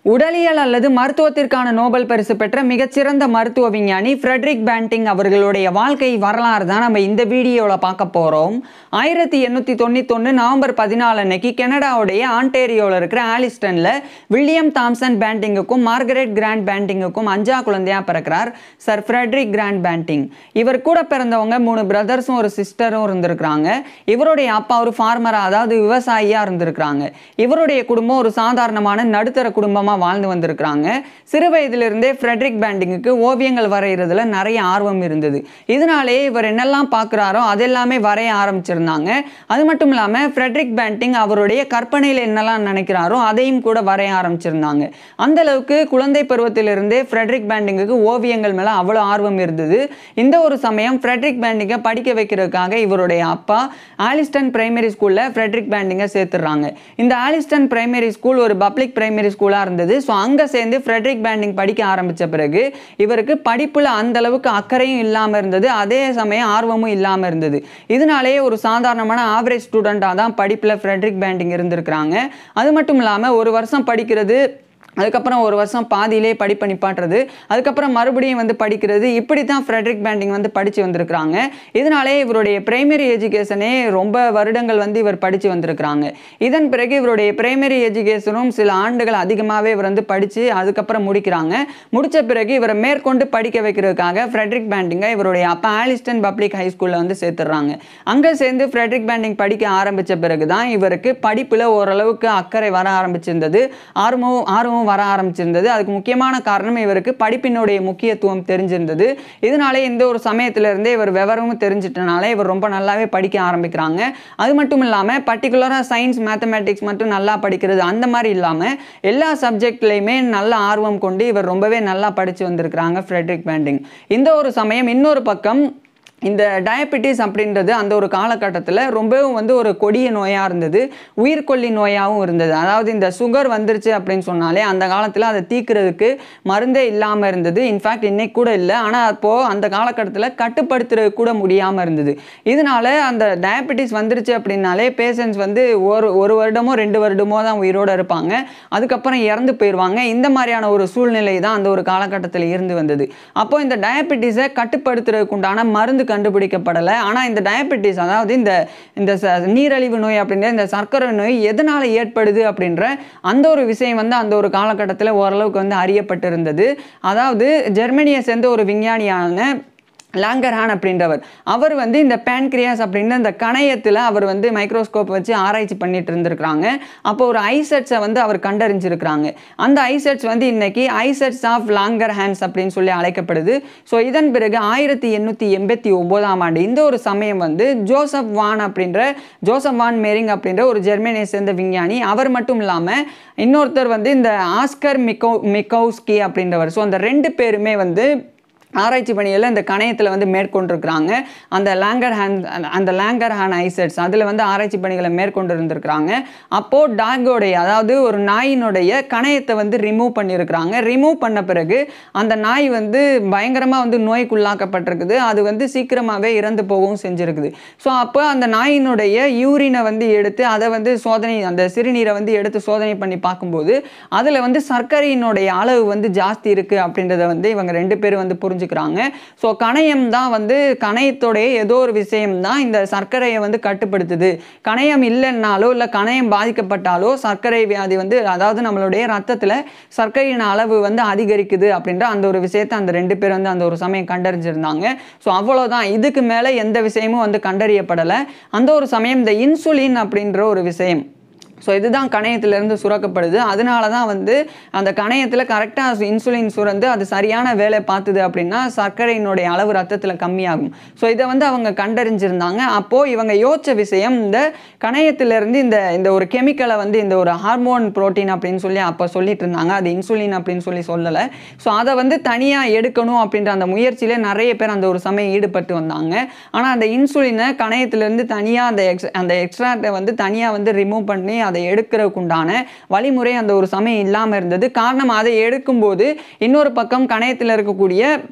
உடலியல் அல்லது மருத்துவத்திற்கான நோபல் பரிசு பெற்ற மிகச்சிறந்த மருத்துவ விஞ்ஞானி ஃப்ரெட்ரிக் பேண்டிங் அவர்களுடைய வாழ்க்கை வரலாறு தான் நம்ம இந்த வீடியோவில் பார்க்க போகிறோம் ஆயிரத்தி எண்ணூற்றி தொண்ணூத்தொன்று நவம்பர் பதினாலு அன்னைக்கு கனடாவுடைய ஆன்டேரியோவில் இருக்கிற ஆலிஸ்டனில் வில்லியம் தாம்சன் பேண்டிங்குக்கும் மார்கரெட் கிராண்ட் பேண்டிங்குக்கும் அஞ்சா குழந்தையாக பிறக்கிறார் சர் ஃப்ரெட்ரிக் கிராண்ட் பேண்டிங் இவர் கூட பிறந்தவங்க மூணு பிரதர்ஸும் ஒரு சிஸ்டரும் இருந்திருக்கிறாங்க இவருடைய அப்பா ஒரு ஃபார்மராக அதாவது விவசாயியாக இருந்திருக்கிறாங்க இவருடைய குடும்பம் ஒரு சாதாரணமான நடுத்தர குடும்பமாக வாழ்ந்து வந்திருக்கிறாங்க சிறு வயதிலிருந்தே ஃப்ரெட்ரிக் பேண்டிங்குக்கு ஓவியங்கள் வரைகிறதுல நிறைய ஆர்வம் இருந்தது இதனாலேயே இவர் என்னெல்லாம் பார்க்குறாரோ அதெல்லாமே வரைய ஆரம்பிச்சிருந்தாங்க அது மட்டும் இல்லாமல் ஃப்ரெட்ரிக் பேண்டிங் அவருடைய கற்பனையில் என்னெல்லாம் நினைக்கிறாரோ அதையும் கூட வரைய ஆரம்பிச்சிருந்தாங்க அந்த அளவுக்கு குழந்தை பருவத்திலிருந்தே ஃப்ரெட்ரிக் பேண்டிங்குக்கு ஓவியங்கள் மேலே அவ்வளோ ஆர்வம் இருந்தது இந்த ஒரு சமயம் ஃப்ரெட்ரிக் பேண்டிங்கை படிக்க வைக்கிறதுக்காக இவருடைய அப்பா ஆலிஸ்டன் பிரைமரி ஸ்கூலில் ஃப்ரெட்ரிக் பேண்டிங்கை சேர்த்துடுறாங்க இந்த ஆலிஸ்டன் பிரைமரி ஸ்கூல் ஒரு பப்ளிக் பிரைமரி ஸ்கூலாக இருந்தது ஸோ அங்கே சேர்ந்து ஃப்ரெட்ரிக் பேண்டிங் படிக்க ஆரம்பித்த பிறகு இவருக்கு படிப்பில் அந்த அளவுக்கு அக்கறையும் இல்லாமல் இருந்தது அதே சமயம் ஆர்வமும் இல்லாமல் இருந்தது இதனாலேயே ஒரு சாதாரணமான ஆவரேஜ் ஸ்டூடெண்ட்டாக தான் படிப்பில் ஃப்ரெட்ரிக் பேண்டிங் இருந்திருக்கிறாங்க அது மட்டும் இல்லாமல் ஒரு வருஷம் படிக்கிறது அதுக்கப்புறம் ஒரு வருஷம் பாதியிலே படிப்பை நிப்பாட்டுறது அதுக்கப்புறம் மறுபடியும் வந்து படிக்கிறது இப்படி தான் ஃப்ரெட்ரிக் பேண்டிங் வந்து படித்து வந்திருக்கிறாங்க இதனாலே இவருடைய பிரைமரி எஜுகேஷனே ரொம்ப வருடங்கள் வந்து இவர் படித்து வந்திருக்கிறாங்க இதன் பிறகு இவருடைய பிரைமரி எஜுகேஷனும் சில ஆண்டுகள் அதிகமாகவே இவர் வந்து படித்து அதுக்கப்புறம் முடிக்கிறாங்க முடித்த பிறகு இவரை மேற்கொண்டு படிக்க வைக்கிறதுக்காக ஃப்ரெட்ரிக் பேண்டிங்கை இவருடைய அப்பா ஆலிஸ்டன் பப்ளிக் ஹை ஸ்கூலில் வந்து சேர்த்துடுறாங்க அங்கே சேர்ந்து ஃப்ரெட்ரிக் பேண்டிங் படிக்க ஆரம்பித்த பிறகு தான் இவருக்கு படிப்பில் ஓரளவுக்கு அக்கறை வர ஆரம்பிச்சிருந்தது ஆர்வம் ஆர்வம் வர ஆரம்பிச்சிருந்தது அதுக்கு முக்கியமான காரணம் இவருக்கு படிப்பினுடைய முக்கியத்துவம் தெரிஞ்சிருந்தது இதனாலே இந்த ஒரு சமயத்திலிருந்தே இவர் விவரமும் தெரிஞ்சிட்டனால இவர் ரொம்ப நல்லாவே படிக்க ஆரம்பிக்கிறாங்க அது மட்டும் இல்லாமல் பர்டிகுலராக சயின்ஸ் மேத்தமேட்டிக்ஸ் மட்டும் நல்லா படிக்கிறது அந்த மாதிரி இல்லாமல் எல்லா சப்ஜெக்ட்லையுமே நல்ல ஆர்வம் கொண்டு இவர் ரொம்பவே நல்லா படித்து வந்திருக்கிறாங்க ஃப்ரெட்ரிக் பேண்டிங் இந்த ஒரு சமயம் இன்னொரு பக்கம் இந்த டயபெட்டிஸ் அப்படின்றது அந்த ஒரு காலகட்டத்தில் ரொம்பவும் வந்து ஒரு கொடிய நோயாக இருந்தது உயிர்கொல்லி நோயாகவும் இருந்தது அதாவது இந்த சுகர் வந்துருச்சு அப்படின்னு சொன்னாலே அந்த காலத்தில் அதை தீக்கிறதுக்கு மருந்தே இல்லாமல் இருந்தது இன்ஃபேக்ட் இன்னைக்கு கூட இல்லை ஆனால் அப்போது அந்த காலகட்டத்தில் கட்டுப்படுத்துறது கூட முடியாமல் இருந்தது இதனால அந்த டயபெட்டிஸ் வந்துருச்சு அப்படின்னாலே பேஷண்ட்ஸ் வந்து ஒரு ஒரு வருடமோ ரெண்டு வருடமோ தான் உயிரோடு இருப்பாங்க அதுக்கப்புறம் இறந்து போயிடுவாங்க இந்த மாதிரியான ஒரு சூழ்நிலை தான் அந்த ஒரு காலகட்டத்தில் இருந்து வந்தது அப்போ இந்த டயபெட்டிஸை கட்டுப்படுத்துறதுக்கு உண்டான மருந்து கண்டுபிடிக்கப்படலை ஆனால் இந்த டயபெட்டிஸ் அதாவது இந்த இந்த ச நீரழிவு நோய் அப்படின்ற இந்த சர்க்கரை நோய் எதனால் ஏற்படுது அப்படின்ற அந்த ஒரு விஷயம் வந்து அந்த ஒரு காலகட்டத்தில் ஓரளவுக்கு வந்து அறியப்பட்டிருந்தது அதாவது ஜெர்மனியை சேர்ந்த ஒரு விஞ்ஞானியான லாங்கர்ஹான் அப்படின்றவர் அவர் வந்து இந்த பேன்கிரியாஸ் அப்படின்ற இந்த கணையத்தில் அவர் வந்து மைக்ரோஸ்கோப் வச்சு ஆராய்ச்சி பண்ணிட்டு இருந்திருக்கிறாங்க அப்போ ஒரு ஐசெட்ஸை வந்து அவர் கண்டறிஞ்சிருக்கிறாங்க அந்த ஐசெட்ஸ் வந்து இன்னைக்கு ஐசெட்ஸ் ஆஃப் லாங்கர் ஹேண்ட்ஸ் அப்படின்னு சொல்லி அழைக்கப்படுது ஸோ இதன் பிறகு ஆயிரத்தி எண்ணூற்றி எண்பத்தி ஒம்போதாம் ஆண்டு இந்த ஒரு சமயம் வந்து ஜோசப் வான் அப்படின்ற ஜோசப் வான் மேரிங் அப்படின்ற ஒரு ஜெர்மனியை சேர்ந்த விஞ்ஞானி அவர் மட்டும் இல்லாமல் இன்னொருத்தர் வந்து இந்த ஆஸ்கர் மிக்கோ மிக்கோஸ்கி அப்படின்றவர் ஸோ அந்த ரெண்டு பேருமே வந்து ஆராய்ச்சி பணியில் இந்த கணையத்தில் வந்து மேற்கொண்டிருக்கிறாங்க அந்த லேங்கர் ஹேண்ட் அந்த லேங்கர் ஹேண்ட் ஐசெட்ஸ் அதில் வந்து ஆராய்ச்சி பணிகளை மேற்கொண்டு இருந்திருக்கிறாங்க அப்போது டாகோடைய அதாவது ஒரு நாயினுடைய கணையத்தை வந்து ரிமூவ் பண்ணியிருக்கிறாங்க ரிமூவ் பண்ண பிறகு அந்த நாய் வந்து பயங்கரமாக வந்து நோய்க்குள்ளாக்கப்பட்டிருக்குது அது வந்து சீக்கிரமாகவே இறந்து போகவும் செஞ்சுருக்குது ஸோ அப்போ அந்த நாயினுடைய யூரினை வந்து எடுத்து அதை வந்து சோதனை அந்த சிறுநீரை வந்து எடுத்து சோதனை பண்ணி பார்க்கும்போது அதில் வந்து சர்க்கரையினுடைய அளவு வந்து ஜாஸ்தி இருக்குது அப்படின்றத வந்து இவங்க ரெண்டு பேரும் வந்து புரிஞ்சு புரிஞ்சுக்கிறாங்க ஸோ கணையம் தான் வந்து கணையத்தோடைய ஏதோ ஒரு விஷயம் தான் இந்த சர்க்கரையை வந்து கட்டுப்படுத்துது கணையம் இல்லைன்னாலோ இல்லை கணையம் பாதிக்கப்பட்டாலோ சர்க்கரை வியாதி வந்து அதாவது நம்மளுடைய ரத்தத்தில் சர்க்கரையின் அளவு வந்து அதிகரிக்குது அப்படின்ற அந்த ஒரு விஷயத்தை அந்த ரெண்டு பேர் வந்து அந்த ஒரு சமயம் கண்டறிஞ்சிருந்தாங்க ஸோ அவ்வளோதான் இதுக்கு மேலே எந்த விஷயமும் வந்து கண்டறியப்படலை அந்த ஒரு சமயம் இந்த இன்சுலின் அப்படின்ற ஒரு விஷயம் ஸோ இதுதான் கணையத்திலேருந்து சுரக்கப்படுது அதனால தான் வந்து அந்த கணையத்தில் கரெக்டாக இன்சுலின் சுரந்து அது சரியான வேலை பார்த்துது அப்படின்னா சர்க்கரையினுடைய அளவு ரத்தத்தில் கம்மியாகும் ஸோ இதை வந்து அவங்க கண்டறிஞ்சிருந்தாங்க அப்போது இவங்க யோசிச்ச விஷயம் இந்த கணையத்திலேருந்து இந்த இந்த ஒரு கெமிக்கலை வந்து இந்த ஒரு ஹார்மோன் புரோட்டீன் அப்படின்னு சொல்லி அப்போ சொல்லிட்டு இருந்தாங்க அது இன்சுலின் அப்படின்னு சொல்லி சொல்லலை ஸோ அதை வந்து தனியாக எடுக்கணும் அப்படின்ற அந்த முயற்சியில் நிறைய பேர் அந்த ஒரு சமயம் ஈடுபட்டு வந்தாங்க ஆனால் அந்த இன்சுலினை கணையத்திலேருந்து தனியாக அந்த எக்ஸ் அந்த எக்ஸ்ட்ராக்டை வந்து தனியாக வந்து ரிமூவ் பண்ணி அதை எடுக்கிறதுக்கு உண்டான வழிமுறை அந்த ஒரு சமயம் இல்லாமல் இருந்தது காரணம் அதை எடுக்கும்போது இன்னொரு பக்கம் கணையத்தில் இருக்கக்கூடிய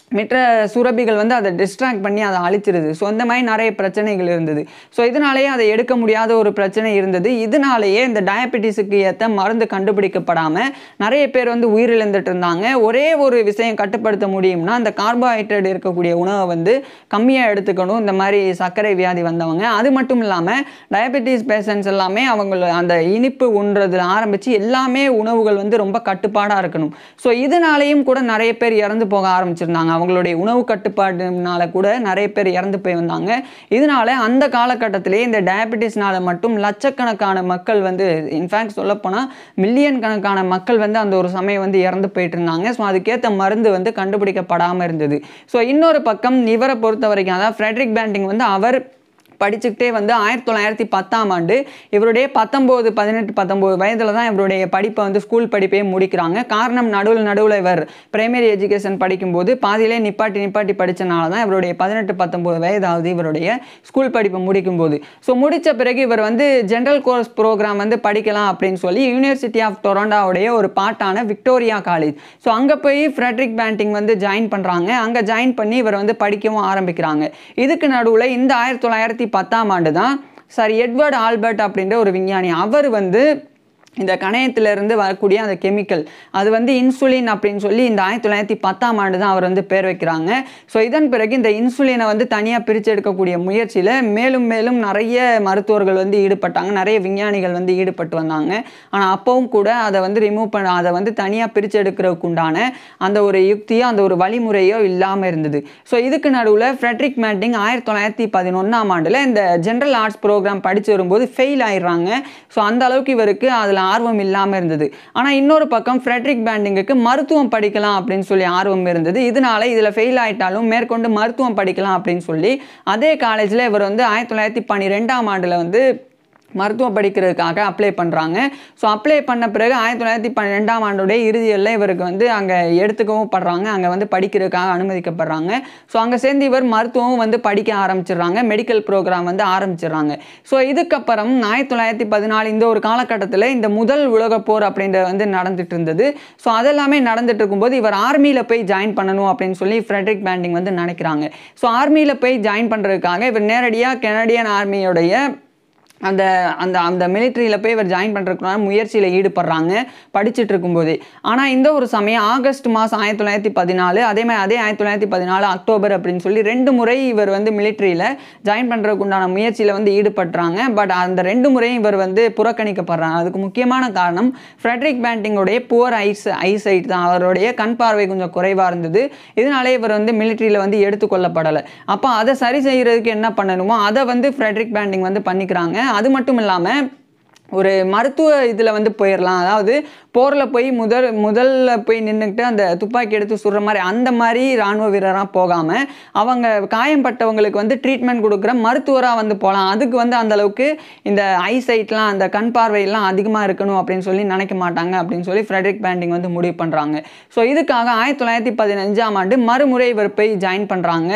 மற்ற சுரபிகள் வந்து அதை டிஸ்ட்ராக்ட் பண்ணி அதை அழிச்சிருது ஸோ இந்த மாதிரி நிறைய பிரச்சனைகள் இருந்தது ஸோ இதனாலேயே அதை எடுக்க முடியாத ஒரு பிரச்சனை இருந்தது இதனாலேயே இந்த டயபெட்டிஸுக்கு ஏற்ற மருந்து கண்டுபிடிக்கப்படாமல் நிறைய பேர் வந்து உயிரிழந்துட்டு இருந்தாங்க ஒரே ஒரு விஷயம் கட்டுப்படுத்த முடியும்னா அந்த கார்போஹைட்ரேட் இருக்கக்கூடிய உணவை வந்து கம்மியாக எடுத்துக்கணும் இந்த மாதிரி சர்க்கரை வியாதி வந்தவங்க அது மட்டும் இல்லாமல் டயபெட்டிஸ் பேஷண்ட்ஸ் எல்லாமே அவங்க அந்த இனிப்பு உண்றதுல ஆரம்பித்து எல்லாமே உணவுகள் வந்து ரொம்ப கட்டுப்பாடாக இருக்கணும் ஸோ இதனாலேயும் கூட நிறைய பேர் இறந்து போக ஆரம்பிச்சிருந்தாங்க அவங்களுடைய உணவு கட்டுப்பாடுனால கூட நிறைய பேர் இறந்து போய் வந்தாங்க இதனால அந்த காலகட்டத்திலே இந்த டயபெட்டிஸ்னால மட்டும் லட்சக்கணக்கான மக்கள் வந்து இன்ஃபேக்ட் சொல்லப்போனால் மில்லியன் கணக்கான மக்கள் வந்து அந்த ஒரு சமயம் வந்து இறந்து போயிட்டு இருந்தாங்க ஸோ அதுக்கேற்ற மருந்து வந்து கண்டுபிடிக்கப்படாமல் இருந்தது ஸோ இன்னொரு பக்கம் இவரை பொறுத்த வரைக்கும் அதாவது ஃப்ரெட்ரிக் பேண்டிங் வந்து அவர் படிச்சுக்கிட்டே வந்து ஆயிரத்தி தொள்ளாயிரத்தி பத்தாம் ஆண்டு இவருடைய பத்தொம்போது பதினெட்டு பத்தொம்போது வயதில் தான் இவருடைய படிப்பை வந்து ஸ்கூல் படிப்பே முடிக்கிறாங்க காரணம் நடுவில் நடுவில் இவர் பிரைமரி எஜுகேஷன் படிக்கும்போது பாதியிலே நிப்பாட்டி நிப்பாட்டி படித்தனால தான் இவருடைய பதினெட்டு பத்தொம்போது வயதாவது இவருடைய ஸ்கூல் படிப்பை முடிக்கும்போது ஸோ முடித்த பிறகு இவர் வந்து ஜென்ரல் கோர்ஸ் ப்ரோக்ராம் வந்து படிக்கலாம் அப்படின்னு சொல்லி யூனிவர்சிட்டி ஆஃப் டொரண்டாவுடைய ஒரு பாட்டான விக்டோரியா காலேஜ் ஸோ அங்கே போய் ஃப்ரெட்ரிக் பேண்டிங் வந்து ஜாயின் பண்ணுறாங்க அங்கே ஜாயின் பண்ணி இவர் வந்து படிக்கவும் ஆரம்பிக்கிறாங்க இதுக்கு நடுவில் இந்த ஆயிரத்தி தொள்ளாயிரத்தி பத்தாம் ஆண்டு தான் சார் எட்வர்ட் ஆல்பர்ட் அப்படின்ற ஒரு விஞ்ஞானி அவர் வந்து இந்த கணையத்திலிருந்து வரக்கூடிய அந்த கெமிக்கல் அது வந்து இன்சுலின் அப்படின்னு சொல்லி இந்த ஆயிரத்தி தொள்ளாயிரத்தி பத்தாம் ஆண்டு தான் அவர் வந்து பேர் வைக்கிறாங்க ஸோ இதன் பிறகு இந்த இன்சுலினை வந்து தனியாக பிரித்து எடுக்கக்கூடிய முயற்சியில் மேலும் மேலும் நிறைய மருத்துவர்கள் வந்து ஈடுபட்டாங்க நிறைய விஞ்ஞானிகள் வந்து ஈடுபட்டு வந்தாங்க ஆனால் அப்பவும் கூட அதை வந்து ரிமூவ் பண்ண அதை வந்து தனியாக பிரித்து எடுக்கிறதுக்கு உண்டான அந்த ஒரு யுக்தியோ அந்த ஒரு வழிமுறையோ இல்லாமல் இருந்தது ஸோ இதுக்கு நடுவில் ஃப்ரெட்ரிக் மேட்டிங் ஆயிரத்தி தொள்ளாயிரத்தி பதினொன்றாம் ஆண்டில் இந்த ஜென்ரல் ஆர்ட்ஸ் ப்ரோக்ராம் படித்து வரும்போது ஃபெயில் ஆயிடுறாங்க ஸோ அந்த அளவுக்கு இவருக்கு அதில் ஆர்வம் இல்லாமல் இருந்தது ஆனால் இன்னொரு பக்கம் ஃப்ரெட்ரிக் பேண்டிங்குக்கு மருத்துவம் படிக்கலாம் அப்படின்னு சொல்லி ஆர்வம் இருந்தது இதனால இதில் ஃபெயில் ஆயிட்டாலும் மேற்கொண்டு மருத்துவம் படிக்கலாம் அப்படின்னு சொல்லி அதே காலேஜில் இவர் வந்து ஆயிரத்தி தொள்ளாயிரத்தி பன்னிரெண்டாம் ஆண்டில் வந்து மருத்துவம் படிக்கிறதுக்காக அப்ளை பண்ணுறாங்க ஸோ அப்ளை பண்ண பிறகு ஆயிரத்தி தொள்ளாயிரத்தி பன்னெண்டாம் ஆண்டுடைய இறுதியில் இவருக்கு வந்து அங்கே எடுத்துக்கவும் படுறாங்க அங்கே வந்து படிக்கிறதுக்காக அனுமதிக்கப்படுறாங்க ஸோ அங்கே சேர்ந்து இவர் மருத்துவம் வந்து படிக்க ஆரம்பிச்சிடுறாங்க மெடிக்கல் ப்ரோக்ராம் வந்து ஆரம்பிச்சிடுறாங்க ஸோ இதுக்கப்புறம் ஆயிரத்தி தொள்ளாயிரத்தி பதினாலு இந்த ஒரு காலகட்டத்தில் இந்த முதல் உலகப் போர் அப்படின்றது வந்து நடந்துட்டு இருந்தது ஸோ அதெல்லாமே நடந்துட்டு இருக்கும்போது இவர் ஆர்மியில் போய் ஜாயின் பண்ணணும் அப்படின்னு சொல்லி ஃப்ரெட்ரிக் பேண்டிங் வந்து நினைக்கிறாங்க ஸோ ஆர்மியில் போய் ஜாயின் பண்ணுறதுக்காக இவர் நேரடியாக கெனடியன் ஆர்மியோடைய அந்த அந்த அந்த மிலிட்ரியில் போய் இவர் ஜாயின் பண்ணுறதுக்குனால முயற்சியில் ஈடுபடுறாங்க படிச்சுட்டு இருக்கும்போதே ஆனால் இந்த ஒரு சமயம் ஆகஸ்ட் மாதம் ஆயிரத்தி தொள்ளாயிரத்தி பதினாலு அதே மாதிரி அதே ஆயிரத்தி தொள்ளாயிரத்தி பதினாலு அக்டோபர் அப்படின்னு சொல்லி ரெண்டு முறை இவர் வந்து மிலிட்ரியில் ஜாயின் பண்ணுறதுக்கு உண்டான முயற்சியில் வந்து ஈடுபடுறாங்க பட் அந்த ரெண்டு முறையும் இவர் வந்து புறக்கணிக்கப்படுறாங்க அதுக்கு முக்கியமான காரணம் ஃப்ரெட்ரிக் பேண்டிங்கோடைய புவர் ஐஸ் ஐசைட் தான் அவருடைய கண் பார்வை கொஞ்சம் குறைவாக இருந்தது இதனாலே இவர் வந்து மிலிட்ரியில் வந்து எடுத்துக்கொள்ளப்படலை அப்போ அதை சரி செய்கிறதுக்கு என்ன பண்ணணுமோ அதை வந்து ஃப்ரெட்ரிக் பேண்டிங் வந்து பண்ணிக்கிறாங்க அது மட்டும் இல்லாமல் ஒரு மருத்துவ இதில் வந்து போயிடலாம் அதாவது போரில் போய் முதல் முதல்ல போய் நின்றுக்கிட்டு அந்த துப்பாக்கி எடுத்து சுடுற மாதிரி அந்த மாதிரி இராணுவ வீரராக போகாமல் அவங்க காயம்பட்டவங்களுக்கு வந்து ட்ரீட்மெண்ட் கொடுக்குற மருத்துவராக வந்து போகலாம் அதுக்கு வந்து அந்த அளவுக்கு இந்த ஐசைட்லாம் அந்த கண் பார்வையெல்லாம் அதிகமாக இருக்கணும் அப்படின்னு சொல்லி நினைக்க மாட்டாங்க அப்படின்னு சொல்லி ஃப்ரெட்ரிக் பேண்டிங் வந்து முடிவு பண்ணுறாங்க ஸோ இதுக்காக ஆயிரத்தி தொள்ளாயிரத்தி பதினஞ்சாம் ஆண்டு மறுமுறை இவர் போய் ஜாயின் பண்ணுறாங்க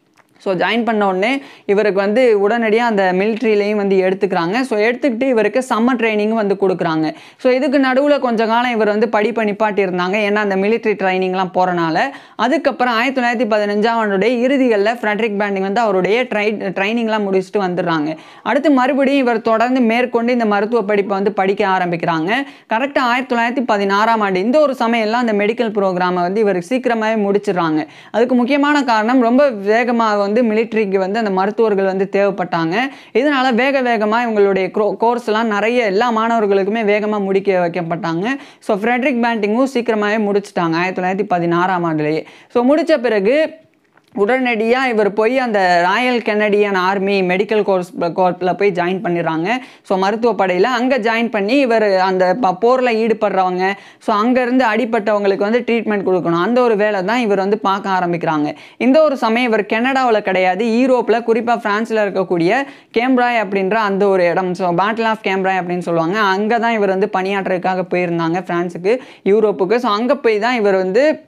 ஸோ ஜாயின் பண்ண உடனே இவருக்கு வந்து உடனடியாக அந்த மிலிட்ரிலையும் வந்து எடுத்துக்கிறாங்க ஸோ எடுத்துக்கிட்டு இவருக்கு சம்மர் ட்ரைனிங்கும் வந்து கொடுக்குறாங்க ஸோ இதுக்கு நடுவில் கொஞ்ச காலம் இவர் வந்து படிப்பை நிப்பாட்டி இருந்தாங்க ஏன்னா அந்த மிலிட்ரி ட்ரைனிங்லாம் போகிறனால அதுக்கப்புறம் ஆயிரத்தி தொள்ளாயிரத்தி பதினஞ்சாம் ஆண்டுடைய இறுதிகளில் ஃப்ரெட்ரிக் பேண்டிங் வந்து அவருடைய ட்ரை ட்ரைனிங்லாம் முடிச்சுட்டு வந்துடுறாங்க அடுத்து மறுபடியும் இவர் தொடர்ந்து மேற்கொண்டு இந்த மருத்துவ படிப்பை வந்து படிக்க ஆரம்பிக்கிறாங்க கரெக்டாக ஆயிரத்தி தொள்ளாயிரத்தி பதினாறாம் ஆண்டு இந்த ஒரு சமயம்லாம் அந்த மெடிக்கல் ப்ரோக்ராமை வந்து இவர் சீக்கிரமாகவே முடிச்சிடுறாங்க அதுக்கு முக்கியமான காரணம் ரொம்ப வேகமாக வந்து மிலிட்ரிக்கு வந்து அந்த மருத்துவர்கள் வந்து தேவைப்பட்டாங்க இதனால வேக வேகமாக இவங்களுடைய கோர்ஸ்லாம் நிறைய எல்லா மாணவர்களுக்குமே வேகமாக முடிக்க வைக்கப்பட்டாங்க ஸோ ஃப்ரெட்ரிக் பேண்டிங்கும் சீக்கிரமாகவே முடிச்சிட்டாங்க ஆயிரத்தி தொள்ளாயிரத்தி பதினாறாம் ஆண்டுலேயே ஸோ முடித்த பிறகு உடனடியாக இவர் போய் அந்த Royal Canadian Army Medical Corps கோர்ஸில் போய் ஜாயின் பண்ணிடுறாங்க ஸோ மருத்துவ படையில் அங்கே ஜாயின் பண்ணி இவர் அந்த ப- போரில் ஈடுபடுறவங்க ஸோ அங்கேருந்து அடிப்பட்டவங்களுக்கு வந்து ட்ரீட்மெண்ட் கொடுக்கணும் அந்த ஒரு வேலை தான் இவர் வந்து பார்க்க ஆரம்பிக்கிறாங்க இந்த ஒரு சமயம் இவர் கனடாவில் கிடையாது ஈரோப்பில் குறிப்பாக ஃப்ரான்ஸில் இருக்கக்கூடிய கேம்ப்ராய் அப்படின்ற அந்த ஒரு இடம் ஸோ பேட்டில் ஆஃப் கேம்ப்ராய் அப்படின்னு சொல்லுவாங்க அங்கே தான் இவர் வந்து பணியாற்றுறதுக்காக போயிருந்தாங்க ஃப்ரான்ஸுக்கு யூரோப்புக்கு ஸோ அங்கே போய் தான் இவர் வந்து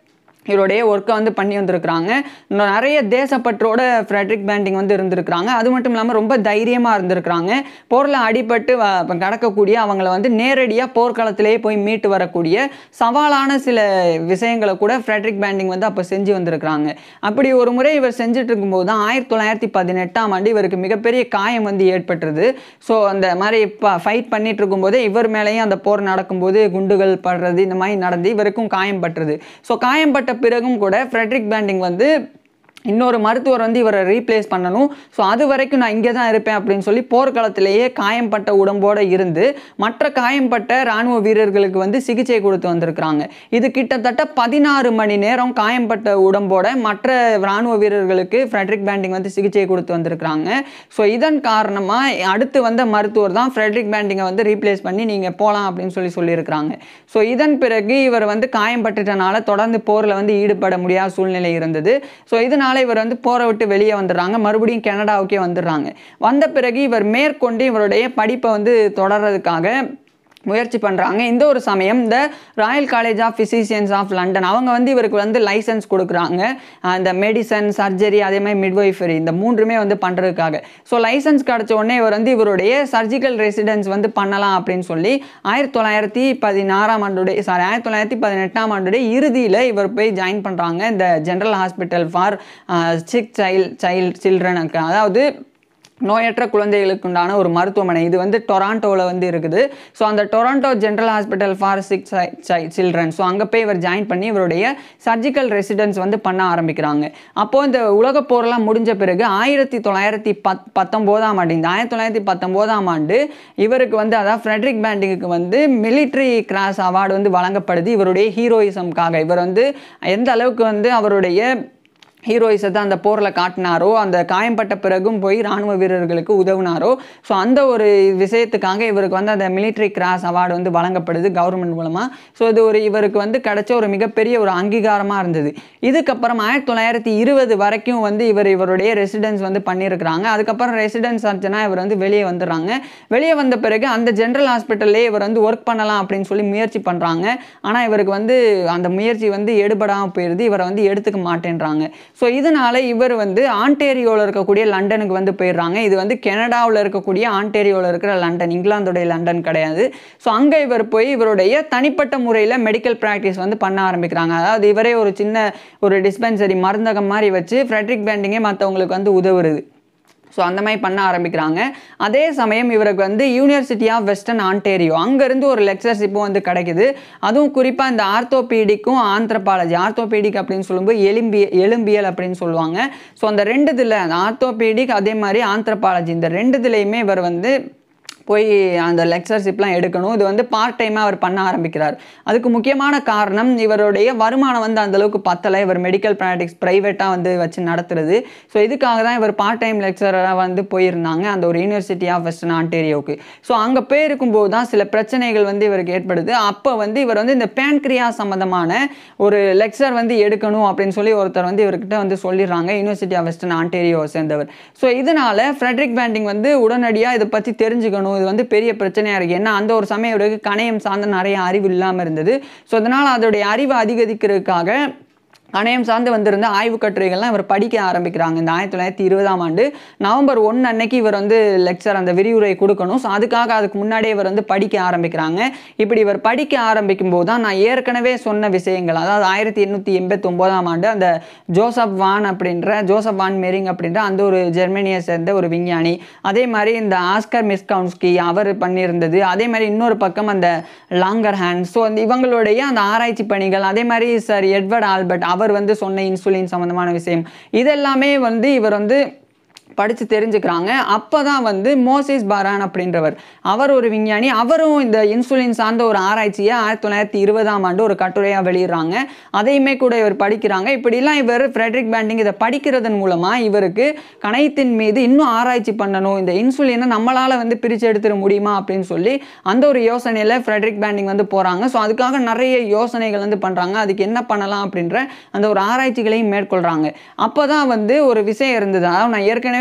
இவருடைய ஒர்க்கை வந்து பண்ணி வந்திருக்கிறாங்க இன்னும் நிறைய தேசப்பற்றோட ஃப்ரெட்ரிக் பேண்டிங் வந்து இருந்திருக்கிறாங்க அது மட்டும் இல்லாமல் ரொம்ப தைரியமாக இருந்திருக்கிறாங்க போரில் அடிபட்டு வ- இப்ப கடக்கக்கூடிய அவங்கள வந்து நேரடியாக போர்க்களத்திலேயே போய் மீட்டு வரக்கூடிய சவாலான சில விஷயங்களை கூட ஃப்ரெட்ரிக் பேண்டிங் வந்து அப்போ செஞ்சு வந்திருக்கிறாங்க அப்படி ஒரு முறை இவர் செஞ்சுட்டு இருக்கும்போது தான் ஆயிரத்தி தொள்ளாயிரத்தி பதினெட்டாம் ஆண்டு இவருக்கு மிகப்பெரிய காயம் வந்து ஏற்பட்டுருது ஸோ அந்த மாதிரி இப்போ ஃபைட் பண்ணிட்டு இருக்கும்போதே இவர் மேலேயும் அந்த போர் நடக்கும்போது குண்டுகள் படுறது இந்த மாதிரி நடந்து இவருக்கும் காயம் பட்டுருது ஸோ காயம்பட்ட பிறகும் கூட ஃப்ரெட்ரிக் பேண்டிங் வந்து இன்னொரு மருத்துவர் வந்து இவரை ரீப்ளேஸ் பண்ணணும் ஸோ அது வரைக்கும் நான் இங்கே தான் இருப்பேன் அப்படின்னு சொல்லி போர்க்களத்திலேயே காயம்பட்ட உடம்போடு இருந்து மற்ற காயம்பட்ட இராணுவ வீரர்களுக்கு வந்து சிகிச்சை கொடுத்து வந்திருக்கிறாங்க இது கிட்டத்தட்ட பதினாறு மணி நேரம் காயம்பட்ட உடம்போட மற்ற இராணுவ வீரர்களுக்கு ஃப்ரெட்ரிக் பேண்டிங் வந்து சிகிச்சை கொடுத்து வந்திருக்கிறாங்க ஸோ இதன் காரணமாக அடுத்து வந்த மருத்துவர் தான் ஃப்ரெட்ரிக் பேண்டிங்கை வந்து ரீப்ளேஸ் பண்ணி நீங்கள் போகலாம் அப்படின்னு சொல்லி சொல்லியிருக்கிறாங்க ஸோ இதன் பிறகு இவர் வந்து காயம்பட்டுட்டனால தொடர்ந்து போரில் வந்து ஈடுபட முடியாத சூழ்நிலை இருந்தது ஸோ இதனால இவர் வந்து போரை விட்டு வெளியே வந்துடுறாங்க மறுபடியும் கனடாவுக்கே வந்துடுறாங்க வந்த பிறகு இவர் மேற்கொண்டு இவருடைய படிப்பை வந்து தொடர்றதுக்காக முயற்சி பண்ணுறாங்க இந்த ஒரு சமயம் இந்த Royal College of Physicians of London அவங்க வந்து இவருக்கு வந்து லைசன்ஸ் கொடுக்குறாங்க அந்த மெடிசன் சர்ஜரி அதே மாதிரி மிட்வைஃபரி இந்த மூன்றுமே வந்து பண்ணுறதுக்காக ஸோ லைசன்ஸ் கிடச்ச உடனே இவர் வந்து இவருடைய சர்ஜிக்கல் ரெசிடென்ஸ் வந்து பண்ணலாம் அப்படின்னு சொல்லி ஆயிரத்தி தொள்ளாயிரத்தி பதினாறாம் ஆண்டுடைய சாரி ஆயிரத்தி தொள்ளாயிரத்தி பதினெட்டாம் ஆண்டுடைய இறுதியில் இவர் போய் ஜாயின் பண்ணுறாங்க இந்த General Hospital for Sick Child Child சில்ட்ரனுக்கு அதாவது நோயற்ற குழந்தைகளுக்கு உண்டான ஒரு மருத்துவமனை இது வந்து டொராண்டோவில் வந்து இருக்குது ஸோ அந்த Toronto General Hospital for Sick's Children so அங்கே போய் இவர் ஜாயின் பண்ணி இவருடைய சர்ஜிக்கல் ரெசிடென்ஸ் வந்து பண்ண ஆரம்பிக்கிறாங்க அப்போது இந்த உலகப் போரெல்லாம் முடிஞ்ச பிறகு ஆயிரத்தி தொள்ளாயிரத்தி பத் பத்தொம்போதாம் ஆண்டு இந்த ஆயிரத்தி தொள்ளாயிரத்தி பத்தொம்போதாம் ஆண்டு இவருக்கு வந்து அதாவது ஃப்ரெட்ரிக் பேண்டிங்குக்கு வந்து மிலிட்ரி கிராஸ் அவார்டு வந்து வழங்கப்படுது இவருடைய ஹீரோயிசம்காக இவர் வந்து எந்த அளவுக்கு வந்து அவருடைய ஹீரோயிஸத்தை அந்த போரில் காட்டினாரோ அந்த காயம்பட்ட பிறகும் போய் ராணுவ வீரர்களுக்கு உதவுனாரோ ஸோ அந்த ஒரு விஷயத்துக்காக இவருக்கு வந்து அந்த மிலிட்ரி கிராஸ் அவார்டு வந்து வழங்கப்படுது கவர்மெண்ட் மூலமாக ஸோ இது ஒரு இவருக்கு வந்து கிடைச்ச ஒரு மிகப்பெரிய ஒரு அங்கீகாரமாக இருந்தது இதுக்கப்புறம் ஆயிரத்தி தொள்ளாயிரத்தி இருபது வரைக்கும் வந்து இவர் இவருடைய ரெசிடென்ஸ் வந்து பண்ணியிருக்கிறாங்க அதுக்கப்புறம் ரெசிடென்ஸ் ஆச்சுன்னா இவர் வந்து வெளியே வந்துடுறாங்க வெளியே வந்த பிறகு அந்த ஜென்ரல் ஹாஸ்பிட்டல்லே இவர் வந்து ஒர்க் பண்ணலாம் அப்படின்னு சொல்லி முயற்சி பண்ணுறாங்க ஆனால் இவருக்கு வந்து அந்த முயற்சி வந்து எடுபடாமல் போயிடுது இவரை வந்து எடுத்துக்க மாட்டேன்றாங்க ஸோ இதனால இவர் வந்து ஆன்டேரியோவில் இருக்கக்கூடிய லண்டனுக்கு வந்து போயிடுறாங்க இது வந்து கனடாவில் இருக்கக்கூடிய ஆன்டேரியோவில் இருக்கிற லண்டன் இங்கிலாந்துடைய லண்டன் கிடையாது ஸோ அங்கே இவர் போய் இவருடைய தனிப்பட்ட முறையில் மெடிக்கல் ப்ராக்டிஸ் வந்து பண்ண ஆரம்பிக்கிறாங்க அதாவது இவரே ஒரு சின்ன ஒரு டிஸ்பென்சரி மருந்தகம் மாதிரி வச்சு ஃப்ரெட்ரிக் பேண்டிங்கே மற்றவங்களுக்கு வந்து உதவுறது ஸோ அந்த மாதிரி பண்ண ஆரம்பிக்கிறாங்க அதே சமயம் இவருக்கு வந்து யூனிவர்சிட்டி ஆஃப் வெஸ்டர்ன் ஆன்டேரியோ அங்கேருந்து ஒரு லெக்சர்ஷிப்பும் வந்து கிடைக்குது அதுவும் குறிப்பாக இந்த ஆர்த்தோபீடிக்கும் ஆந்த்ரபாலஜி ஆர்த்தோபீடிக் அப்படின்னு சொல்லும்போது எலும்பிய எலும்பியல் அப்படின்னு சொல்லுவாங்க ஸோ அந்த ரெண்டு இதில் அந்த ஆர்த்தோபீடிக் அதே மாதிரி ஆந்த்ரபாலஜி இந்த ரெண்டு இதுலேயுமே இவர் வந்து போய் அந்த லெக்சர்ஷிப்லாம் எடுக்கணும் இது வந்து பார்ட் டைமாக அவர் பண்ண ஆரம்பிக்கிறார் அதுக்கு முக்கியமான காரணம் இவருடைய வருமானம் வந்து அந்த அளவுக்கு பத்தலை இவர் மெடிக்கல் ப்ராக்டிக்ஸ் ப்ரைவேட்டாக வந்து வச்சு நடத்துறது ஸோ இதுக்காக தான் இவர் பார்ட் டைம் லெக்சராக வந்து போயிருந்தாங்க அந்த ஒரு யூனிவர்சிட்டி ஆஃப் வெஸ்டர்ன் ஆன்டேரியோவுக்கு ஸோ அங்கே போயிருக்கும்போது தான் சில பிரச்சனைகள் வந்து இவருக்கு ஏற்படுது அப்போ வந்து இவர் வந்து இந்த பேன்க்ரியா சம்மந்தமான ஒரு லெக்சர் வந்து எடுக்கணும் அப்படின்னு சொல்லி ஒருத்தர் வந்து இவர்கிட்ட வந்து சொல்லிடுறாங்க யூனிவர்சிட்டி ஆஃப் வெஸ்டர்ன் ஆன்டேரியோவை சேர்ந்தவர் ஸோ இதனால ஃப்ரெட்ரிக் பேண்டிங் வந்து உடனடியாக இதை பற்றி தெரிஞ்சுக்கணும் இது வந்து பெரிய பிரச்சனையாக இருக்குது ஏன்னா அந்த ஒரு சமயம் இவருக்கு கணையம் சார்ந்த நிறைய அறிவு இல்லாமல் இருந்தது ஸோ அதனால் அதோடைய அறிவை அதிகரிக்கிறதுக்காக கணையம் சார்ந்து வந்திருந்த ஆய்வு கட்டுரைகள்லாம் இவர் படிக்க ஆரம்பிக்கிறாங்க இந்த ஆயிரத்தி தொள்ளாயிரத்தி இருபதாம் ஆண்டு நவம்பர் ஒன்று அன்னைக்கு இவர் வந்து லெக்சர் அந்த விரிவுரை கொடுக்கணும் ஸோ அதுக்காக அதுக்கு முன்னாடியே இவர் வந்து படிக்க ஆரம்பிக்கிறாங்க இப்படி இவர் படிக்க ஆரம்பிக்கும் போது தான் நான் ஏற்கனவே சொன்ன விஷயங்கள் அதாவது ஆயிரத்தி எண்ணூற்றி எண்பத்தி ஒம்போதாம் ஆண்டு அந்த ஜோசப் வான் அப்படின்ற ஜோசப் வான் மெரிங் அப்படின்ற அந்த ஒரு ஜெர்மனியை சேர்ந்த ஒரு விஞ்ஞானி அதே மாதிரி இந்த ஆஸ்கர் மிஸ்கவுன்ஸ்கி அவர் பண்ணியிருந்தது அதே மாதிரி இன்னொரு பக்கம் அந்த லாங்கர் ஹேண்ட் ஸோ அந்த இவங்களுடைய அந்த ஆராய்ச்சி பணிகள் அதே மாதிரி சார் எட்வர்ட் ஆல்பர்ட் அவர் வந்து சொன்ன இன்சுலின் சம்மந்தமான விஷயம் இதெல்லாமே வந்து இவர் வந்து படித்து தெரிஞ்சுக்கிறாங்க அப்போ தான் வந்து மோசிஸ் பாரான் அப்படின்றவர் அவர் ஒரு விஞ்ஞானி அவரும் இந்த இன்சுலின் சார்ந்த ஒரு ஆராய்ச்சியை ஆயிரத்தி தொள்ளாயிரத்தி இருபதாம் ஆண்டு ஒரு கட்டுரையாக வெளியிடுறாங்க அதையுமே கூட இவர் படிக்கிறாங்க இப்படிலாம் இவர் ஃப்ரெட்ரிக் பேண்டிங் இதை படிக்கிறதன் மூலமாக இவருக்கு கணையத்தின் மீது இன்னும் ஆராய்ச்சி பண்ணணும் இந்த இன்சுலினை நம்மளால் வந்து பிரித்து எடுத்துட முடியுமா அப்படின்னு சொல்லி அந்த ஒரு யோசனையில் ஃப்ரெட்ரிக் பேண்டிங் வந்து போகிறாங்க ஸோ அதுக்காக நிறைய யோசனைகள் வந்து பண்ணுறாங்க அதுக்கு என்ன பண்ணலாம் அப்படின்ற அந்த ஒரு ஆராய்ச்சிகளையும் மேற்கொள்கிறாங்க அப்போ தான் வந்து ஒரு விஷயம் இருந்தது அதாவது நான் ஏற்கனவே